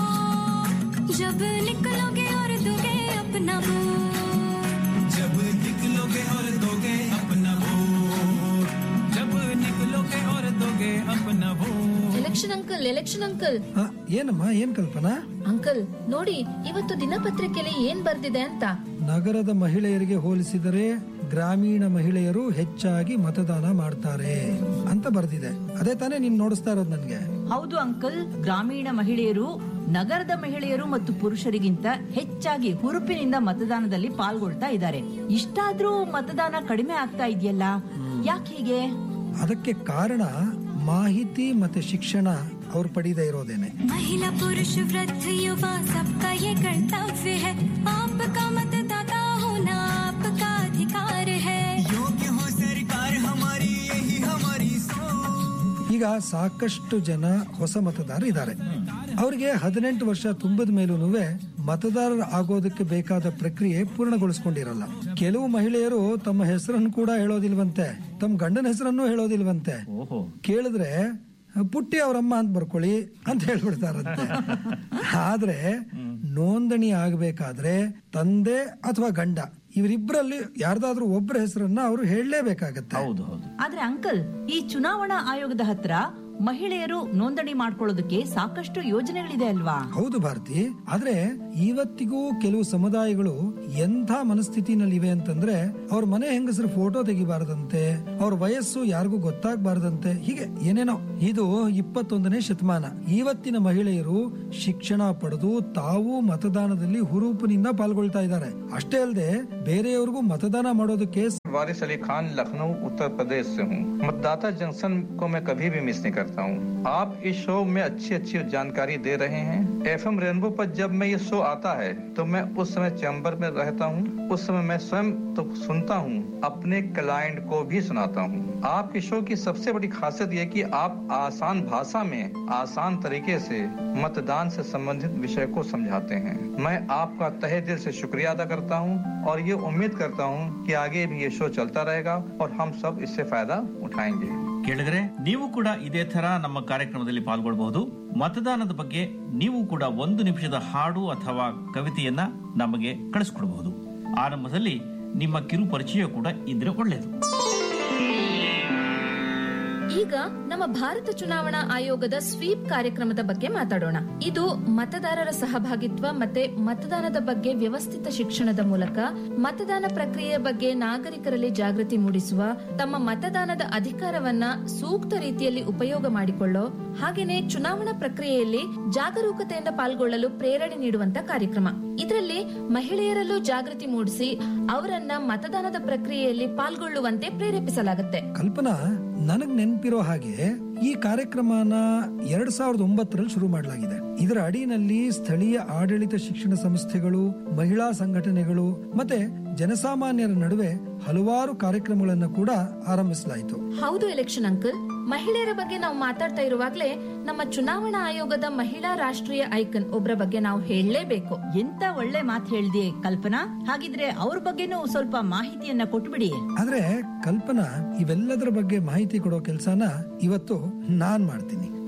टोक जब निकलोगे और दोगे अपना वोट जब निकलोगे और दोगे अपना वोट जब निकलोगे और दोगे अपना vote election uncle election uncle ಆ, ಏನಮ್ಮ ಏನ್ ಕಲ್ಪನಾ ಅಂಕಲ್ ನೋಡಿ ಇವತ್ತು ದಿನಪತ್ರಿಕೆಯಲ್ಲಿ ಏನ್ ಬರ್ದಿದೆ ಅಂತ ನಗರದ ಮಹಿಳೆಯರಿಗೆ ಹೋಲಿಸಿದರೆ ಗ್ರಾಮೀಣ ಮಹಿಳೆಯರು ಹೆಚ್ಚಾಗಿ ಮತದಾನ ಮಾಡ್ತಾರೆ ಅಂತ ಬರ್ದಿದೆ ಅದೇ ತಾನೇ ನೀನ್ ನೋಡಿಸ್ತಾ ಇರೋದು ನನ್ಗೆ ಹೌದು ಅಂಕಲ್ ಗ್ರಾಮೀಣ ಮಹಿಳೆಯರು ನಗರದ ಮಹಿಳೆಯರು ಮತ್ತು ಪುರುಷರಿಗಿಂತ ಹೆಚ್ಚಾಗಿ ಹುರುಪಿನಿಂದ ಮತದಾನದಲ್ಲಿ ಪಾಲ್ಗೊಳ್ತಾ ಇದ್ದಾರೆ ಇಷ್ಟಾದ್ರೂ ಮತದಾನ ಕಡಿಮೆ ಆಗ್ತಾ ಇದೆಯಲ್ಲ ಯಾಕೆ ಹೀಗೆ ಅದಕ್ಕೆ ಕಾರಣ ಮಾಹಿತಿ ಮತ್ತೆ ಶಿಕ್ಷಣ ಅವ್ರು ಪಡೀದೇ ಇರೋದೇನೆ महिला पुरुष वृद्ध युवा सबका ये कर्तव्य है आपका मतदाता होना आपका अधिकार है योग्य हो सरकार हमारी यही हमारी सोच ಈಗ ಸಾಕಷ್ಟು ಜನ ಹೊಸ ಮತದಾರರು ಇದ್ದಾರೆ ಅವ್ರಿಗೆ ಹದಿನೆಂಟು ವರ್ಷ ತುಂಬದ ಮೇಲೂ ಮತದಾರರು ಆಗೋದಕ್ಕೆ ಬೇಕಾದ ಪ್ರಕ್ರಿಯೆ ಪೂರ್ಣಗೊಳಿಸ್ಕೊಂಡಿರಲ್ಲ ಕೆಲವು ಮಹಿಳೆಯರು ತಮ್ಮ ಹೆಸರನ್ನು ಕೂಡ ಹೇಳೋದಿಲ್ವಂತೆ ತಮ್ಮ ಗಂಡನ ಹೆಸರನ್ನು ಹೇಳೋದಿಲ್ವಂತೆ ಕೇಳಿದ್ರೆ ಪುಟ್ಟಿ ಅವರಮ್ಮ ಅಂತ ಬರ್ಕೊಳ್ಳಿ ಅಂತ ಹೇಳ್ಬಿಡ್ತಾರಂತೆ ಆದ್ರೆ ನೋಂದಣಿ ಆಗ್ಬೇಕಾದ್ರೆ ತಂದೆ ಅಥವಾ ಗಂಡ ಇವರಿಬ್ಬರಲ್ಲಿ ಯಾರ್ದಾದ್ರೂ ಒಬ್ಬರ ಹೆಸರನ್ನ ಅವರು ಹೇಳಲೇಬೇಕಾಗತ್ತೆ ಹೌದು ಹೌದು ಆದ್ರೆ ಅಂಕಲ್ ಈ ಚುನಾವಣಾ ಆಯೋಗದ ಹತ್ರ ಮಹಿಳೆಯರು ನೋಂದಣಿ ಮಾಡ್ಕೊಳ್ಳೋದಕ್ಕೆ ಸಾಕಷ್ಟು ಯೋಜನೆಗಳಿದೆ ಅಲ್ವಾ ಹೌದು ಭಾರತಿ ಆದ್ರೆ ಇವತ್ತಿಗೂ ಕೆಲವು ಸಮುದಾಯಗಳು ಎಂಥ ಮನಸ್ಥಿತಿನಲ್ಲಿವೆ ಅಂತಂದ್ರೆ ಅವ್ರ ಮನೆ ಹೆಂಗಸರು ಫೋಟೋ ತೆಗಿಬಾರದಂತೆ ಅವ್ರ ವಯಸ್ಸು ಯಾರಿಗೂ ಗೊತ್ತಾಗಬಾರದಂತೆ ಹೀಗೆ ಏನೇನೋ ಇದು ಇಪ್ಪತ್ತೊಂದನೇ ಶತಮಾನ ಇವತ್ತಿನ ಮಹಿಳೆಯರು ಶಿಕ್ಷಣ ಪಡೆದು ತಾವು ಮತದಾನದಲ್ಲಿ ಹುರುಪಿನಿಂದ ಪಾಲ್ಗೊಳ್ತಾ ಇದ್ದಾರೆ ಅಷ್ಟೇ ಅಲ್ಲದೆ ಬೇರೆಯವ್ರಿಗೂ ಮತದಾನ ಮಾಡೋದಕ್ಕೆ वारिस अली खान लखनऊ उत्तर प्रदेश से हूँ मतदाता जंक्शन को मैं कभी भी मिस नहीं करता हूँ आप इस शो में अच्छी अच्छी जानकारी दे रहे हैं एफएम रेनबो पर जब मैं ये शो आता है तो मैं उस समय चैम्बर में रहता हूँ उस समय मैं स्वयं तो सुनता हूँ अपने क्लाइंट को भी सुनाता हूँ आपके शो की सबसे बड़ी खासियत ये कि आप आसान भाषा में आसान तरीके से मतदान से संबंधित विषय को समझाते हैं मैं आपका तहे दिल से शुक्रिया अदा करता हूँ और ये उम्मीद करता हूँ कि आगे भी ये शो चलता रहेगा और हम सब इससे फायदा उठाएंगे ಕೇಳಿದ್ರೆ ನೀವು ಕೂಡ ಇದೇ ತರ ನಮ್ಮ ಕಾರ್ಯಕ್ರಮದಲ್ಲಿ ಪಾಲ್ಗೊಳ್ಳಬಹುದು ಮತದಾನದ ಬಗ್ಗೆ ನೀವು ಕೂಡ ಒಂದು ನಿಮಿಷದ ಹಾಡು ಅಥವಾ ಕವಿತೆಯನ್ನ ನಮಗೆ ಕಳಿಸ್ಕೊಡಬಹುದು ಆರಂಭದಲ್ಲಿ ನಿಮ್ಮ ಕಿರು ಪರಿಚಯ ಕೂಡ ಇದ್ರೆ ಒಳ್ಳೆಯದು ಈಗ ನಮ್ಮ ಭಾರತ ಚುನಾವಣಾ ಆಯೋಗದ ಸ್ವೀಪ್ ಕಾರ್ಯಕ್ರಮದ ಬಗ್ಗೆ ಮಾತಾಡೋಣ ಇದು ಮತದಾರರ ಸಹಭಾಗಿತ್ವ ಮತ್ತೆ ಮತದಾನದ ಬಗ್ಗೆ ವ್ಯವಸ್ಥಿತ ಶಿಕ್ಷಣದ ಮೂಲಕ ಮತದಾನ ಪ್ರಕ್ರಿಯೆಯ ಬಗ್ಗೆ ನಾಗರಿಕರಲ್ಲಿ ಜಾಗೃತಿ ಮೂಡಿಸುವ ತಮ್ಮ ಮತದಾನದ ಅಧಿಕಾರವನ್ನ ಸೂಕ್ತ ರೀತಿಯಲ್ಲಿ ಉಪಯೋಗ ಮಾಡಿಕೊಳ್ಳೋ ಹಾಗೇನೆ ಚುನಾವಣಾ ಪ್ರಕ್ರಿಯೆಯಲ್ಲಿ ಜಾಗರೂಕತೆಯಿಂದ ಪಾಲ್ಗೊಳ್ಳಲು ಪ್ರೇರಣೆ ನೀಡುವಂತ ಕಾರ್ಯಕ್ರಮ ಇದರಲ್ಲಿ ಮಹಿಳೆಯರಲ್ಲೂ ಜಾಗೃತಿ ಮೂಡಿಸಿ ಅವರನ್ನ ಮತದಾನದ ಪ್ರಕ್ರಿಯೆಯಲ್ಲಿ ಪಾಲ್ಗೊಳ್ಳುವಂತೆ ಪ್ರೇರೇಪಿಸಲಾಗುತ್ತೆ ಕಲ್ಪನಾ ನನಗ್ ನೆನ್ಪಿರೋ ಹಾಗೆ ಈ ಕಾರ್ಯಕ್ರಮನ ಎರಡ್ ಸಾವಿರದ ಒಂಬತ್ತರಲ್ಲಿ ಶುರು ಮಾಡಲಾಗಿದೆ ಇದರ ಅಡಿನಲ್ಲಿ ಸ್ಥಳೀಯ ಆಡಳಿತ ಶಿಕ್ಷಣ ಸಂಸ್ಥೆಗಳು ಮಹಿಳಾ ಸಂಘಟನೆಗಳು ಮತ್ತೆ ಜನಸಾಮಾನ್ಯರ ನಡುವೆ ಹಲವಾರು ಕಾರ್ಯಕ್ರಮಗಳನ್ನು ಕೂಡ ಆರಂಭಿಸಲಾಯಿತು ಹೌದು ಎಲೆಕ್ಷನ್ ಅಂಕಲ್ ಮಹಿಳೆಯರ ಬಗ್ಗೆ ನಾವು ಮಾತಾಡ್ತಾ ಇರುವಾಗ್ಲೇ ನಮ್ಮ ಚುನಾವಣಾ ಆಯೋಗದ ಮಹಿಳಾ ರಾಷ್ಟ್ರೀಯ ಐಕನ್ ಒಬ್ಬರ ಬಗ್ಗೆ ನಾವು ಹೇಳಲೇಬೇಕು ಎಂತ ಒಳ್ಳೆ ಮಾತು ಹೇಳ್ದೆ ಕಲ್ಪನಾ ಹಾಗಿದ್ರೆ ಅವ್ರ ಬಗ್ಗೆನೂ ಸ್ವಲ್ಪ ಮಾಹಿತಿಯನ್ನ ಕೊಟ್ಬಿಡಿ ಆದ್ರೆ ಕಲ್ಪನಾ ಇವೆಲ್ಲದರ ಬಗ್ಗೆ ಮಾಹಿತಿ ಕೊಡೋ ಕೆಲಸನ ಇವತ್ತು ನಾನ್ ಮಾಡ್ತೀನಿ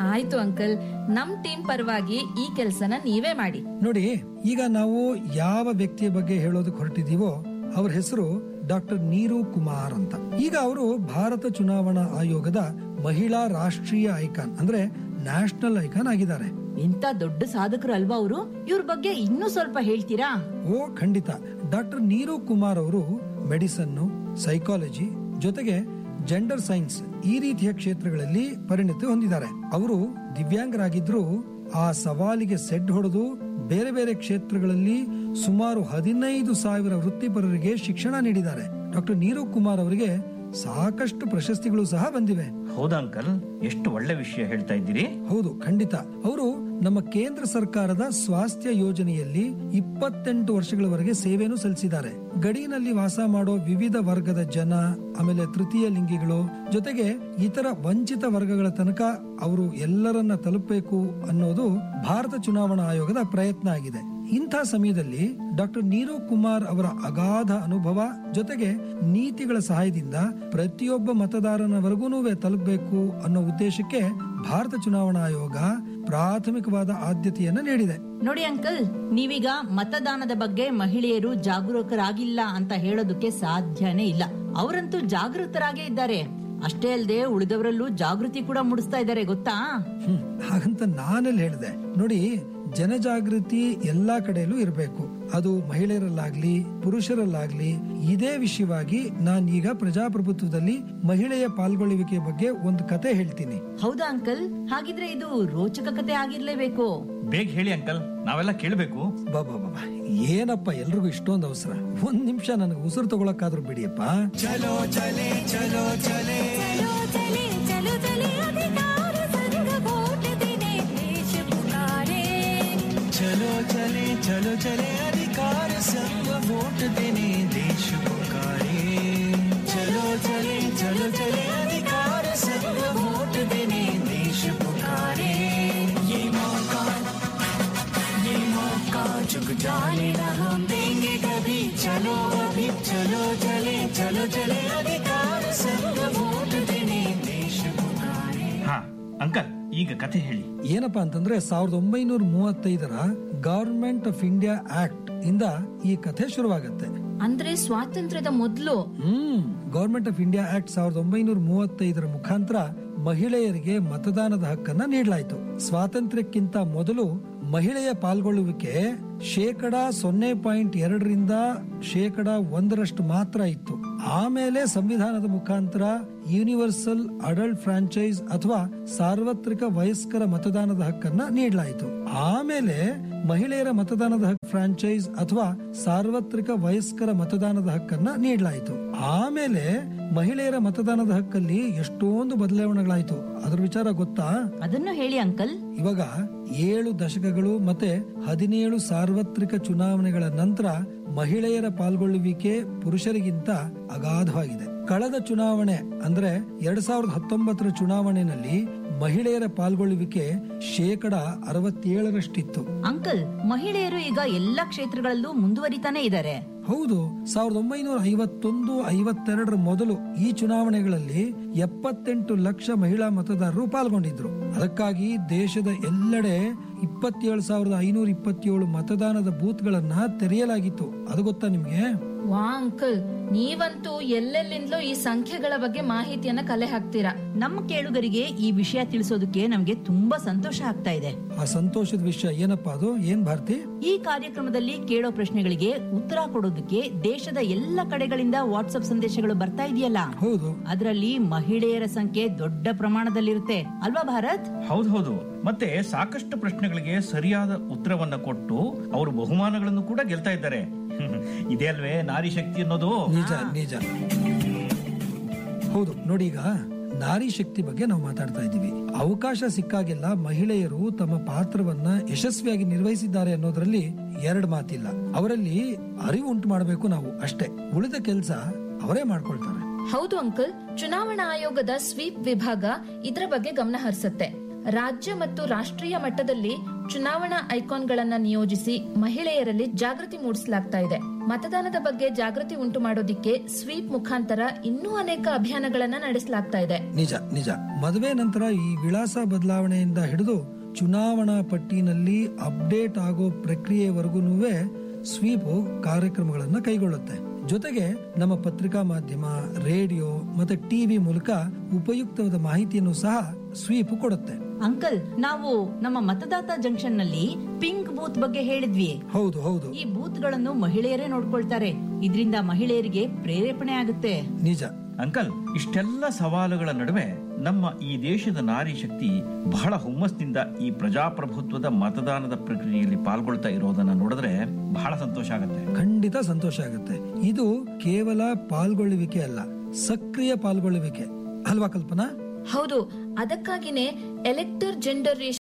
ಆಯ್ತು ಅಂಕಲ್ ನಮ್ ಟೀಮ್ ಪರವಾಗಿ ಈ ಕೆಲ್ಸನ ನೀವೇ ಮಾಡಿ ನೋಡಿ ಈಗ ನಾವು ಯಾವ ವ್ಯಕ್ತಿಯ ಬಗ್ಗೆ ಹೇಳೋದಕ್ಕೆ ಹೊರಟಿದೀವೋ ಅವ್ರ ಹೆಸರು ಡಾಕ್ಟರ್ ನೀರು ಕುಮಾರ್ ಅಂತ ಈಗ ಅವರು ಭಾರತ ಚುನಾವಣಾ ಆಯೋಗದ ಮಹಿಳಾ ರಾಷ್ಟ್ರೀಯ ಐಕಾನ್ ಅಂದ್ರೆ ನ್ಯಾಷನಲ್ ಐಕಾನ್ ಆಗಿದ್ದಾರೆ ಇಂತ ದೊಡ್ಡ ಸಾಧಕರು ಅಲ್ವಾ ಅವರು ಇವ್ರ ಬಗ್ಗೆ ಇನ್ನೂ ಸ್ವಲ್ಪ ಹೇಳ್ತೀರಾ ಓ ಖಂಡಿತ ಡಾಕ್ಟರ್ ನೀರು ಕುಮಾರ್ ಅವರು ಮೆಡಿಸನ್ ಸೈಕಾಲಜಿ ಜೊತೆಗೆ ಜೆಂಡರ್ ಸೈನ್ಸ್ ಈ ರೀತಿಯ ಕ್ಷೇತ್ರಗಳಲ್ಲಿ ಪರಿಣತಿ ಹೊಂದಿದ್ದಾರೆ ಅವರು ದಿವ್ಯಾಂಗರಾಗಿದ್ರು ಆ ಸವಾಲಿಗೆ ಸೆಡ್ ಹೊಡೆದು ಬೇರೆ ಬೇರೆ ಕ್ಷೇತ್ರಗಳಲ್ಲಿ ಸುಮಾರು ಹದಿನೈದು ಸಾವಿರ ವೃತ್ತಿಪರರಿಗೆ ಶಿಕ್ಷಣ ನೀಡಿದ್ದಾರೆ ಡಾಕ್ಟರ್ ನೀರು ಕುಮಾರ್ ಅವರಿಗೆ ಸಾಕಷ್ಟು ಪ್ರಶಸ್ತಿಗಳು ಸಹ ಬಂದಿವೆ ಹೌದಾ ಅಂಕಲ್ ಎಷ್ಟು ಒಳ್ಳೆ ವಿಷಯ ಹೇಳ್ತಾ ಇದ್ದೀರಿ ಹೌದು ಖಂಡಿತ ಅವರು ನಮ್ಮ ಕೇಂದ್ರ ಸರ್ಕಾರದ ಸ್ವಾಸ್ಥ್ಯ ಯೋಜನೆಯಲ್ಲಿ ಇಪ್ಪತ್ತೆಂಟು ವರ್ಷಗಳವರೆಗೆ ಸೇವೆಯನ್ನು ಸಲ್ಲಿಸಿದ್ದಾರೆ ಗಡಿನಲ್ಲಿ ವಾಸ ಮಾಡೋ ವಿವಿಧ ವರ್ಗದ ಜನ ಆಮೇಲೆ ತೃತೀಯ ಲಿಂಗಿಗಳು ಜೊತೆಗೆ ಇತರ ವಂಚಿತ ವರ್ಗಗಳ ತನಕ ಅವರು ಎಲ್ಲರನ್ನ ತಲುಪಬೇಕು ಅನ್ನೋದು ಭಾರತ ಚುನಾವಣಾ ಆಯೋಗದ ಪ್ರಯತ್ನ ಆಗಿದೆ ಇಂಥ ಸಮಯದಲ್ಲಿ ಡಾಕ್ಟರ್ ನೀರು ಕುಮಾರ್ ಅವರ ಅಗಾಧ ಅನುಭವ ಜೊತೆಗೆ ನೀತಿಗಳ ಸಹಾಯದಿಂದ ಪ್ರತಿಯೊಬ್ಬ ಮತದಾರನವರೆಗೂ ತಲುಪಬೇಕು ಅನ್ನೋ ಉದ್ದೇಶಕ್ಕೆ ಭಾರತ ಚುನಾವಣಾ ಆಯೋಗ ಪ್ರಾಥಮಿಕವಾದ ಆದ್ಯತೆಯನ್ನ ನೀಡಿದೆ ನೋಡಿ ಅಂಕಲ್ ನೀವೀಗ ಮತದಾನದ ಬಗ್ಗೆ ಮಹಿಳೆಯರು ಜಾಗರೂಕರಾಗಿಲ್ಲ ಅಂತ ಹೇಳೋದಕ್ಕೆ ಸಾಧ್ಯನೇ ಇಲ್ಲ ಅವರಂತೂ ಜಾಗೃತರಾಗೇ ಇದ್ದಾರೆ ಅಷ್ಟೇ ಅಲ್ಲದೆ ಉಳಿದವರಲ್ಲೂ ಜಾಗೃತಿ ಕೂಡ ಮೂಡಿಸ್ತಾ ಇದ್ದಾರೆ ಗೊತ್ತಾ ಹ್ಮ್ ಹಾಗಂತ ನಾನೆಲ್ಲಿ ಹೇಳಿದೆ ನೋಡಿ ಜನಜಾಗೃತಿ ಎಲ್ಲಾ ಕಡೆಯಲ್ಲೂ ಇರಬೇಕು ಅದು ಮಹಿಳೆಯರಲ್ಲಾಗ್ಲಿ ಪುರುಷರಲ್ಲಾಗ್ಲಿ ಇದೇ ವಿಷಯವಾಗಿ ನಾನೀಗ ಪ್ರಜಾಪ್ರಭುತ್ವದಲ್ಲಿ ಮಹಿಳೆಯ ಪಾಲ್ಗೊಳ್ಳುವಿಕೆ ಬಗ್ಗೆ ಒಂದು ಕತೆ ಹೇಳ್ತೀನಿ ಹೌದಾ ಅಂಕಲ್ ಹಾಗಿದ್ರೆ ಇದು ರೋಚಕ ಕತೆ ಆಗಿರ್ಲೇಬೇಕು ಬೇಗ ಹೇಳಿ ಅಂಕಲ್ ನಾವೆಲ್ಲ ಕೇಳಬೇಕು ಬಾಬಾ ಬಾಬಾ ಏನಪ್ಪ ಎಲ್ರಿಗೂ ಇಷ್ಟೊಂದು ಅವಸರ ಒಂದ್ ನಿಮಿಷ ನನಗೆ ಉಸಿರು ತಗೊಳಕ್ಕಾದ್ರೂ ಬಿಡಿಯಪ್ಪ ಚಲೋ ಚಲೆ ಚಲೋ ಚಲೆ चलो चले चलो चले अधिकार संग वोट देने देश पुकारे चलो चले चलो चले अधिकार संग वोट देने देश पुकारे चलो चले चलो चले अधिकार संग वोट देने देश पुकारे ये मौका ये मौका चुक जाने न हम देंगे कभी चलो अभी चलो चले चलो चले अधिकार संग वोट देने देश पुकारे ಹಾ ಅಂಕಲ್ ಈಗ ಕಥೆ ಹೇಳಿ ಏನಪ್ಪಾ ಅಂತಂದ್ರೆ ಸಾವಿರದ ಒಂಬೈನೂರ ಮೂವತ್ತೈದರ ಗವರ್ಮೆಂಟ್ ಆಫ್ ಇಂಡಿಯಾ ಆಕ್ಟ್ ಇಂದ ಈ ಕಥೆ ಶುರುವಾಗತ್ತೆ ಅಂದ್ರೆ ಸ್ವಾತಂತ್ರ್ಯದ ಮೊದಲು ಹ್ಮ್ ಗವರ್ಮೆಂಟ್ ಆಫ್ ಇಂಡಿಯಾ ಆಕ್ಟ್ ಸಾವಿರದ ಒಂಬೈನೂರ ಮೂವತ್ತೈದರ ಮುಖಾಂತರ ಮಹಿಳೆಯರಿಗೆ ಮತದಾನದ ಹಕ್ಕನ್ನ ನೀಡಲಾಯಿತು ಸ್ವಾತಂತ್ರ್ಯಕ್ಕಿಂತ ಮೊದಲು ಮಹಿಳೆಯ ಪಾಲ್ಗೊಳ್ಳುವಿಕೆ ಶೇಕಡ ಸೊನ್ನೆ ಪಾಯಿಂಟ್ ಎರಡರಿಂದ ಶೇಕಡ ಒಂದರಷ್ಟು ಮಾತ್ರ ಇತ್ತು ಆಮೇಲೆ ಸಂವಿಧಾನದ ಮುಖಾಂತರ ಯೂನಿವರ್ಸಲ್ ಅಡಲ್ಟ್ ಫ್ರಾಂಚೈಸ್ ಅಥವಾ ಸಾರ್ವತ್ರಿಕ ವಯಸ್ಕರ ಮತದಾನದ ಹಕ್ಕನ್ನ ನೀಡಲಾಯಿತು ಆಮೇಲೆ ಮಹಿಳೆಯರ ಮತದಾನದ ಹಕ್ಕು ಫ್ರಾಂಚೈಸ್ ಅಥವಾ ಸಾರ್ವತ್ರಿಕ ವಯಸ್ಕರ ಮತದಾನದ ಹಕ್ಕನ್ನ ನೀಡಲಾಯಿತು ಆಮೇಲೆ ಮಹಿಳೆಯರ ಮತದಾನದ ಹಕ್ಕಲ್ಲಿ ಎಷ್ಟೊಂದು ಬದಲಾವಣೆಗಳಾಯ್ತು ಅದ್ರ ವಿಚಾರ ಗೊತ್ತಾ ಅದನ್ನು ಹೇಳಿ ಅಂಕಲ್ ಇವಾಗ ಏಳು ದಶಕಗಳು ಮತ್ತೆ ಹದಿನೇಳು ಸಾರ್ವತ್ರಿಕ ಚುನಾವಣೆಗಳ ನಂತರ ಮಹಿಳೆಯರ ಪಾಲ್ಗೊಳ್ಳುವಿಕೆ ಪುರುಷರಿಗಿಂತ ಅಗಾಧವಾಗಿದೆ ಕಳೆದ ಚುನಾವಣೆ ಅಂದ್ರೆ ಎರಡ್ ಸಾವಿರದ ಹತ್ತೊಂಬತ್ತರ ಚುನಾವಣೆಯಲ್ಲಿ ಮಹಿಳೆಯರ ಪಾಲ್ಗೊಳ್ಳುವಿಕೆ ಶೇಕಡ ಅರವತ್ತೇಳರಷ್ಟಿತ್ತು ಅಂಕಲ್ ಮಹಿಳೆಯರು ಈಗ ಎಲ್ಲಾ ಕ್ಷೇತ್ರಗಳಲ್ಲೂ ಮುಂದುವರಿತಾನೆ ಇದ್ದಾರೆ ಹೌದು ಸಾವಿರದ ಒಂಬೈನೂರ ಐವತ್ತೊಂದು ಐವತ್ತೆರಡರ ಮೊದಲು ಈ ಚುನಾವಣೆಗಳಲ್ಲಿ ಎಪ್ಪತ್ತೆಂಟು ಲಕ್ಷ ಮಹಿಳಾ ಮತದಾರರು ಪಾಲ್ಗೊಂಡಿದ್ರು ಅದಕ್ಕಾಗಿ ದೇಶದ ಎಲ್ಲೆಡೆ ಇಪ್ಪತ್ತೇಳು ಸಾವಿರದ ಐನೂರ ಇಪ್ಪತ್ತೇಳು ಮತದಾನದ ಬೂತ್ಗಳನ್ನ ತೆರೆಯಲಾಗಿತ್ತು ಅದು ಗೊತ್ತಾ ನಿಮ್ಗೆ ವಾ ಅಂಕಲ್ ನೀವಂತೂ ಎಲ್ಲೆಲ್ಲಿಂದಲೂ ಈ ಸಂಖ್ಯೆಗಳ ಬಗ್ಗೆ ಮಾಹಿತಿಯನ್ನ ಕಲೆ ಹಾಕ್ತೀರಾ ನಮ್ಮ ಕೇಳುಗರಿಗೆ ಈ ವಿಷಯ ತಿಳಿಸೋದಕ್ಕೆ ನಮ್ಗೆ ತುಂಬಾ ಸಂತೋಷ ಆಗ್ತಾ ಇದೆ ಆ ಸಂತೋಷದ ವಿಷಯ ಏನಪ್ಪಾ ಅದು ಏನ್ ಭಾರತಿ ಈ ಕಾರ್ಯಕ್ರಮದಲ್ಲಿ ಕೇಳೋ ಪ್ರಶ್ನೆಗಳಿಗೆ ಉತ್ತರ ಕೊಡೋದಕ್ಕೆ ದೇಶದ ಎಲ್ಲ ಕಡೆಗಳಿಂದ ವಾಟ್ಸ್ಆಪ್ ಸಂದೇಶಗಳು ಬರ್ತಾ ಇದೆಯಲ್ಲ ಹೌದು ಅದರಲ್ಲಿ ಮಹಿಳೆಯರ ಸಂಖ್ಯೆ ದೊಡ್ಡ ಪ್ರಮಾಣದಲ್ಲಿರುತ್ತೆ ಅಲ್ವಾ ಭಾರತ್ ಹೌದು ಹೌದು ಮತ್ತೆ ಸಾಕಷ್ಟು ಪ್ರಶ್ನೆಗಳಿಗೆ ಸರಿಯಾದ ಉತ್ತರವನ್ನ ಕೊಟ್ಟು ಅವರು ಬಹುಮಾನಗಳನ್ನು ಕೂಡ ಗೆಲ್ತಾ ಇದ್ದಾರೆ ಇದೇ ಅಲ್ವೇ ನಾರಿ ಶಕ್ತಿ ಅನ್ನೋದು ನಿಜ ನಿಜ ಹೌದು ನೋಡಿ ಈಗ ನಾರಿ ಶಕ್ತಿ ಬಗ್ಗೆ ನಾವು ಮಾತಾಡ್ತಾ ಇದ್ದೀವಿ ಅವಕಾಶ ಸಿಕ್ಕಾಗೆಲ್ಲ ಮಹಿಳೆಯರು ತಮ್ಮ ಪಾತ್ರವನ್ನ ಯಶಸ್ವಿಯಾಗಿ ನಿರ್ವಹಿಸಿದ್ದಾರೆ ಅನ್ನೋದ್ರಲ್ಲಿ ಎರಡು ಮಾತಿಲ್ಲ ಅವರಲ್ಲಿ ಅರಿವು ಉಂಟು ಮಾಡಬೇಕು ನಾವು ಅಷ್ಟೇ ಉಳಿದ ಕೆಲಸ ಅವರೇ ಮಾಡ್ಕೊಳ್ತಾರೆ ಹೌದು ಅಂಕಲ್ ಚುನಾವಣಾ ಆಯೋಗದ ಸ್ವೀಪ್ ವಿಭಾಗ ಇದರ ಬಗ್ಗೆ ಗಮನ ಹರಿಸುತ್ತೆ ರಾಜ್ಯ ಮತ್ತು ರಾಷ್ಟ್ರೀಯ ಮಟ್ಟದಲ್ಲಿ ಚುನಾವಣಾ ಐಕಾನ್ಗಳನ್ನ ನಿಯೋಜಿಸಿ ಮಹಿಳೆಯರಲ್ಲಿ ಜಾಗೃತಿ ಮೂಡಿಸಲಾಗ್ತಾ ಇದೆ ಮತದಾನದ ಬಗ್ಗೆ ಜಾಗೃತಿ ಉಂಟು ಮಾಡೋದಿಕ್ಕೆ ಸ್ವೀಪ್ ಮುಖಾಂತರ ಇನ್ನೂ ಅನೇಕ ಅಭಿಯಾನಗಳನ್ನ ನಡೆಸಲಾಗ್ತಾ ಇದೆ ನಿಜ ನಿಜ ಮದುವೆ ನಂತರ ಈ ವಿಳಾಸ ಬದಲಾವಣೆಯಿಂದ ಹಿಡಿದು ಚುನಾವಣಾ ಪಟ್ಟಿನಲ್ಲಿ ಅಪ್ಡೇಟ್ ಆಗೋ ಪ್ರಕ್ರಿಯೆವರೆಗೂ ಸ್ವೀಪ್ ಕಾರ್ಯಕ್ರಮಗಳನ್ನ ಕೈಗೊಳ್ಳುತ್ತೆ ಜೊತೆಗೆ ನಮ್ಮ ಪತ್ರಿಕಾ ಮಾಧ್ಯಮ ರೇಡಿಯೋ ಮತ್ತೆ ಟಿವಿ ಮೂಲಕ ಉಪಯುಕ್ತವಾದ ಮಾಹಿತಿಯನ್ನು ಸಹ ಸ್ವೀಪ್ ಕೊಡುತ್ತೆ ಅಂಕಲ್ ನಾವು ನಮ್ಮ ಮತದಾತ ಜಂಕ್ಷನ್ ನಲ್ಲಿ ಪಿಂಕ್ ಬೂತ್ ಬಗ್ಗೆ ಹೇಳಿದ್ವಿ ಹೌದು ಹೌದು ಈ ಬೂತ್ ಗಳನ್ನು ಮಹಿಳೆಯರೇ ನೋಡ್ಕೊಳ್ತಾರೆ ಇದರಿಂದ ಮಹಿಳೆಯರಿಗೆ ಪ್ರೇರೇಪಣೆ ಆಗುತ್ತೆ ನಿಜ ಅಂಕಲ್ ಇಷ್ಟೆಲ್ಲ ಸವಾಲುಗಳ ನಡುವೆ ನಮ್ಮ ಈ ದೇಶದ ನಾರಿ ಶಕ್ತಿ ಬಹಳ ಹುಮ್ಮಸ್ನಿಂದ ಈ ಪ್ರಜಾಪ್ರಭುತ್ವದ ಮತದಾನದ ಪ್ರಕ್ರಿಯೆಯಲ್ಲಿ ಪಾಲ್ಗೊಳ್ತಾ ಇರೋದನ್ನ ನೋಡಿದ್ರೆ ಬಹಳ ಸಂತೋಷ ಆಗುತ್ತೆ ಖಂಡಿತ ಸಂತೋಷ ಆಗುತ್ತೆ ಇದು ಕೇವಲ ಪಾಲ್ಗೊಳ್ಳುವಿಕೆ ಅಲ್ಲ ಸಕ್ರಿಯ ಪಾಲ್ಗೊಳ್ಳುವಿಕೆ ಅಲ್ವಾ ಕಲ್ಪನಾ ಹೌದು ಅದಕ್ಕಾಗಿನೇ ಎಲೆಕ್ಟರ್ ಜೆಂಡರ್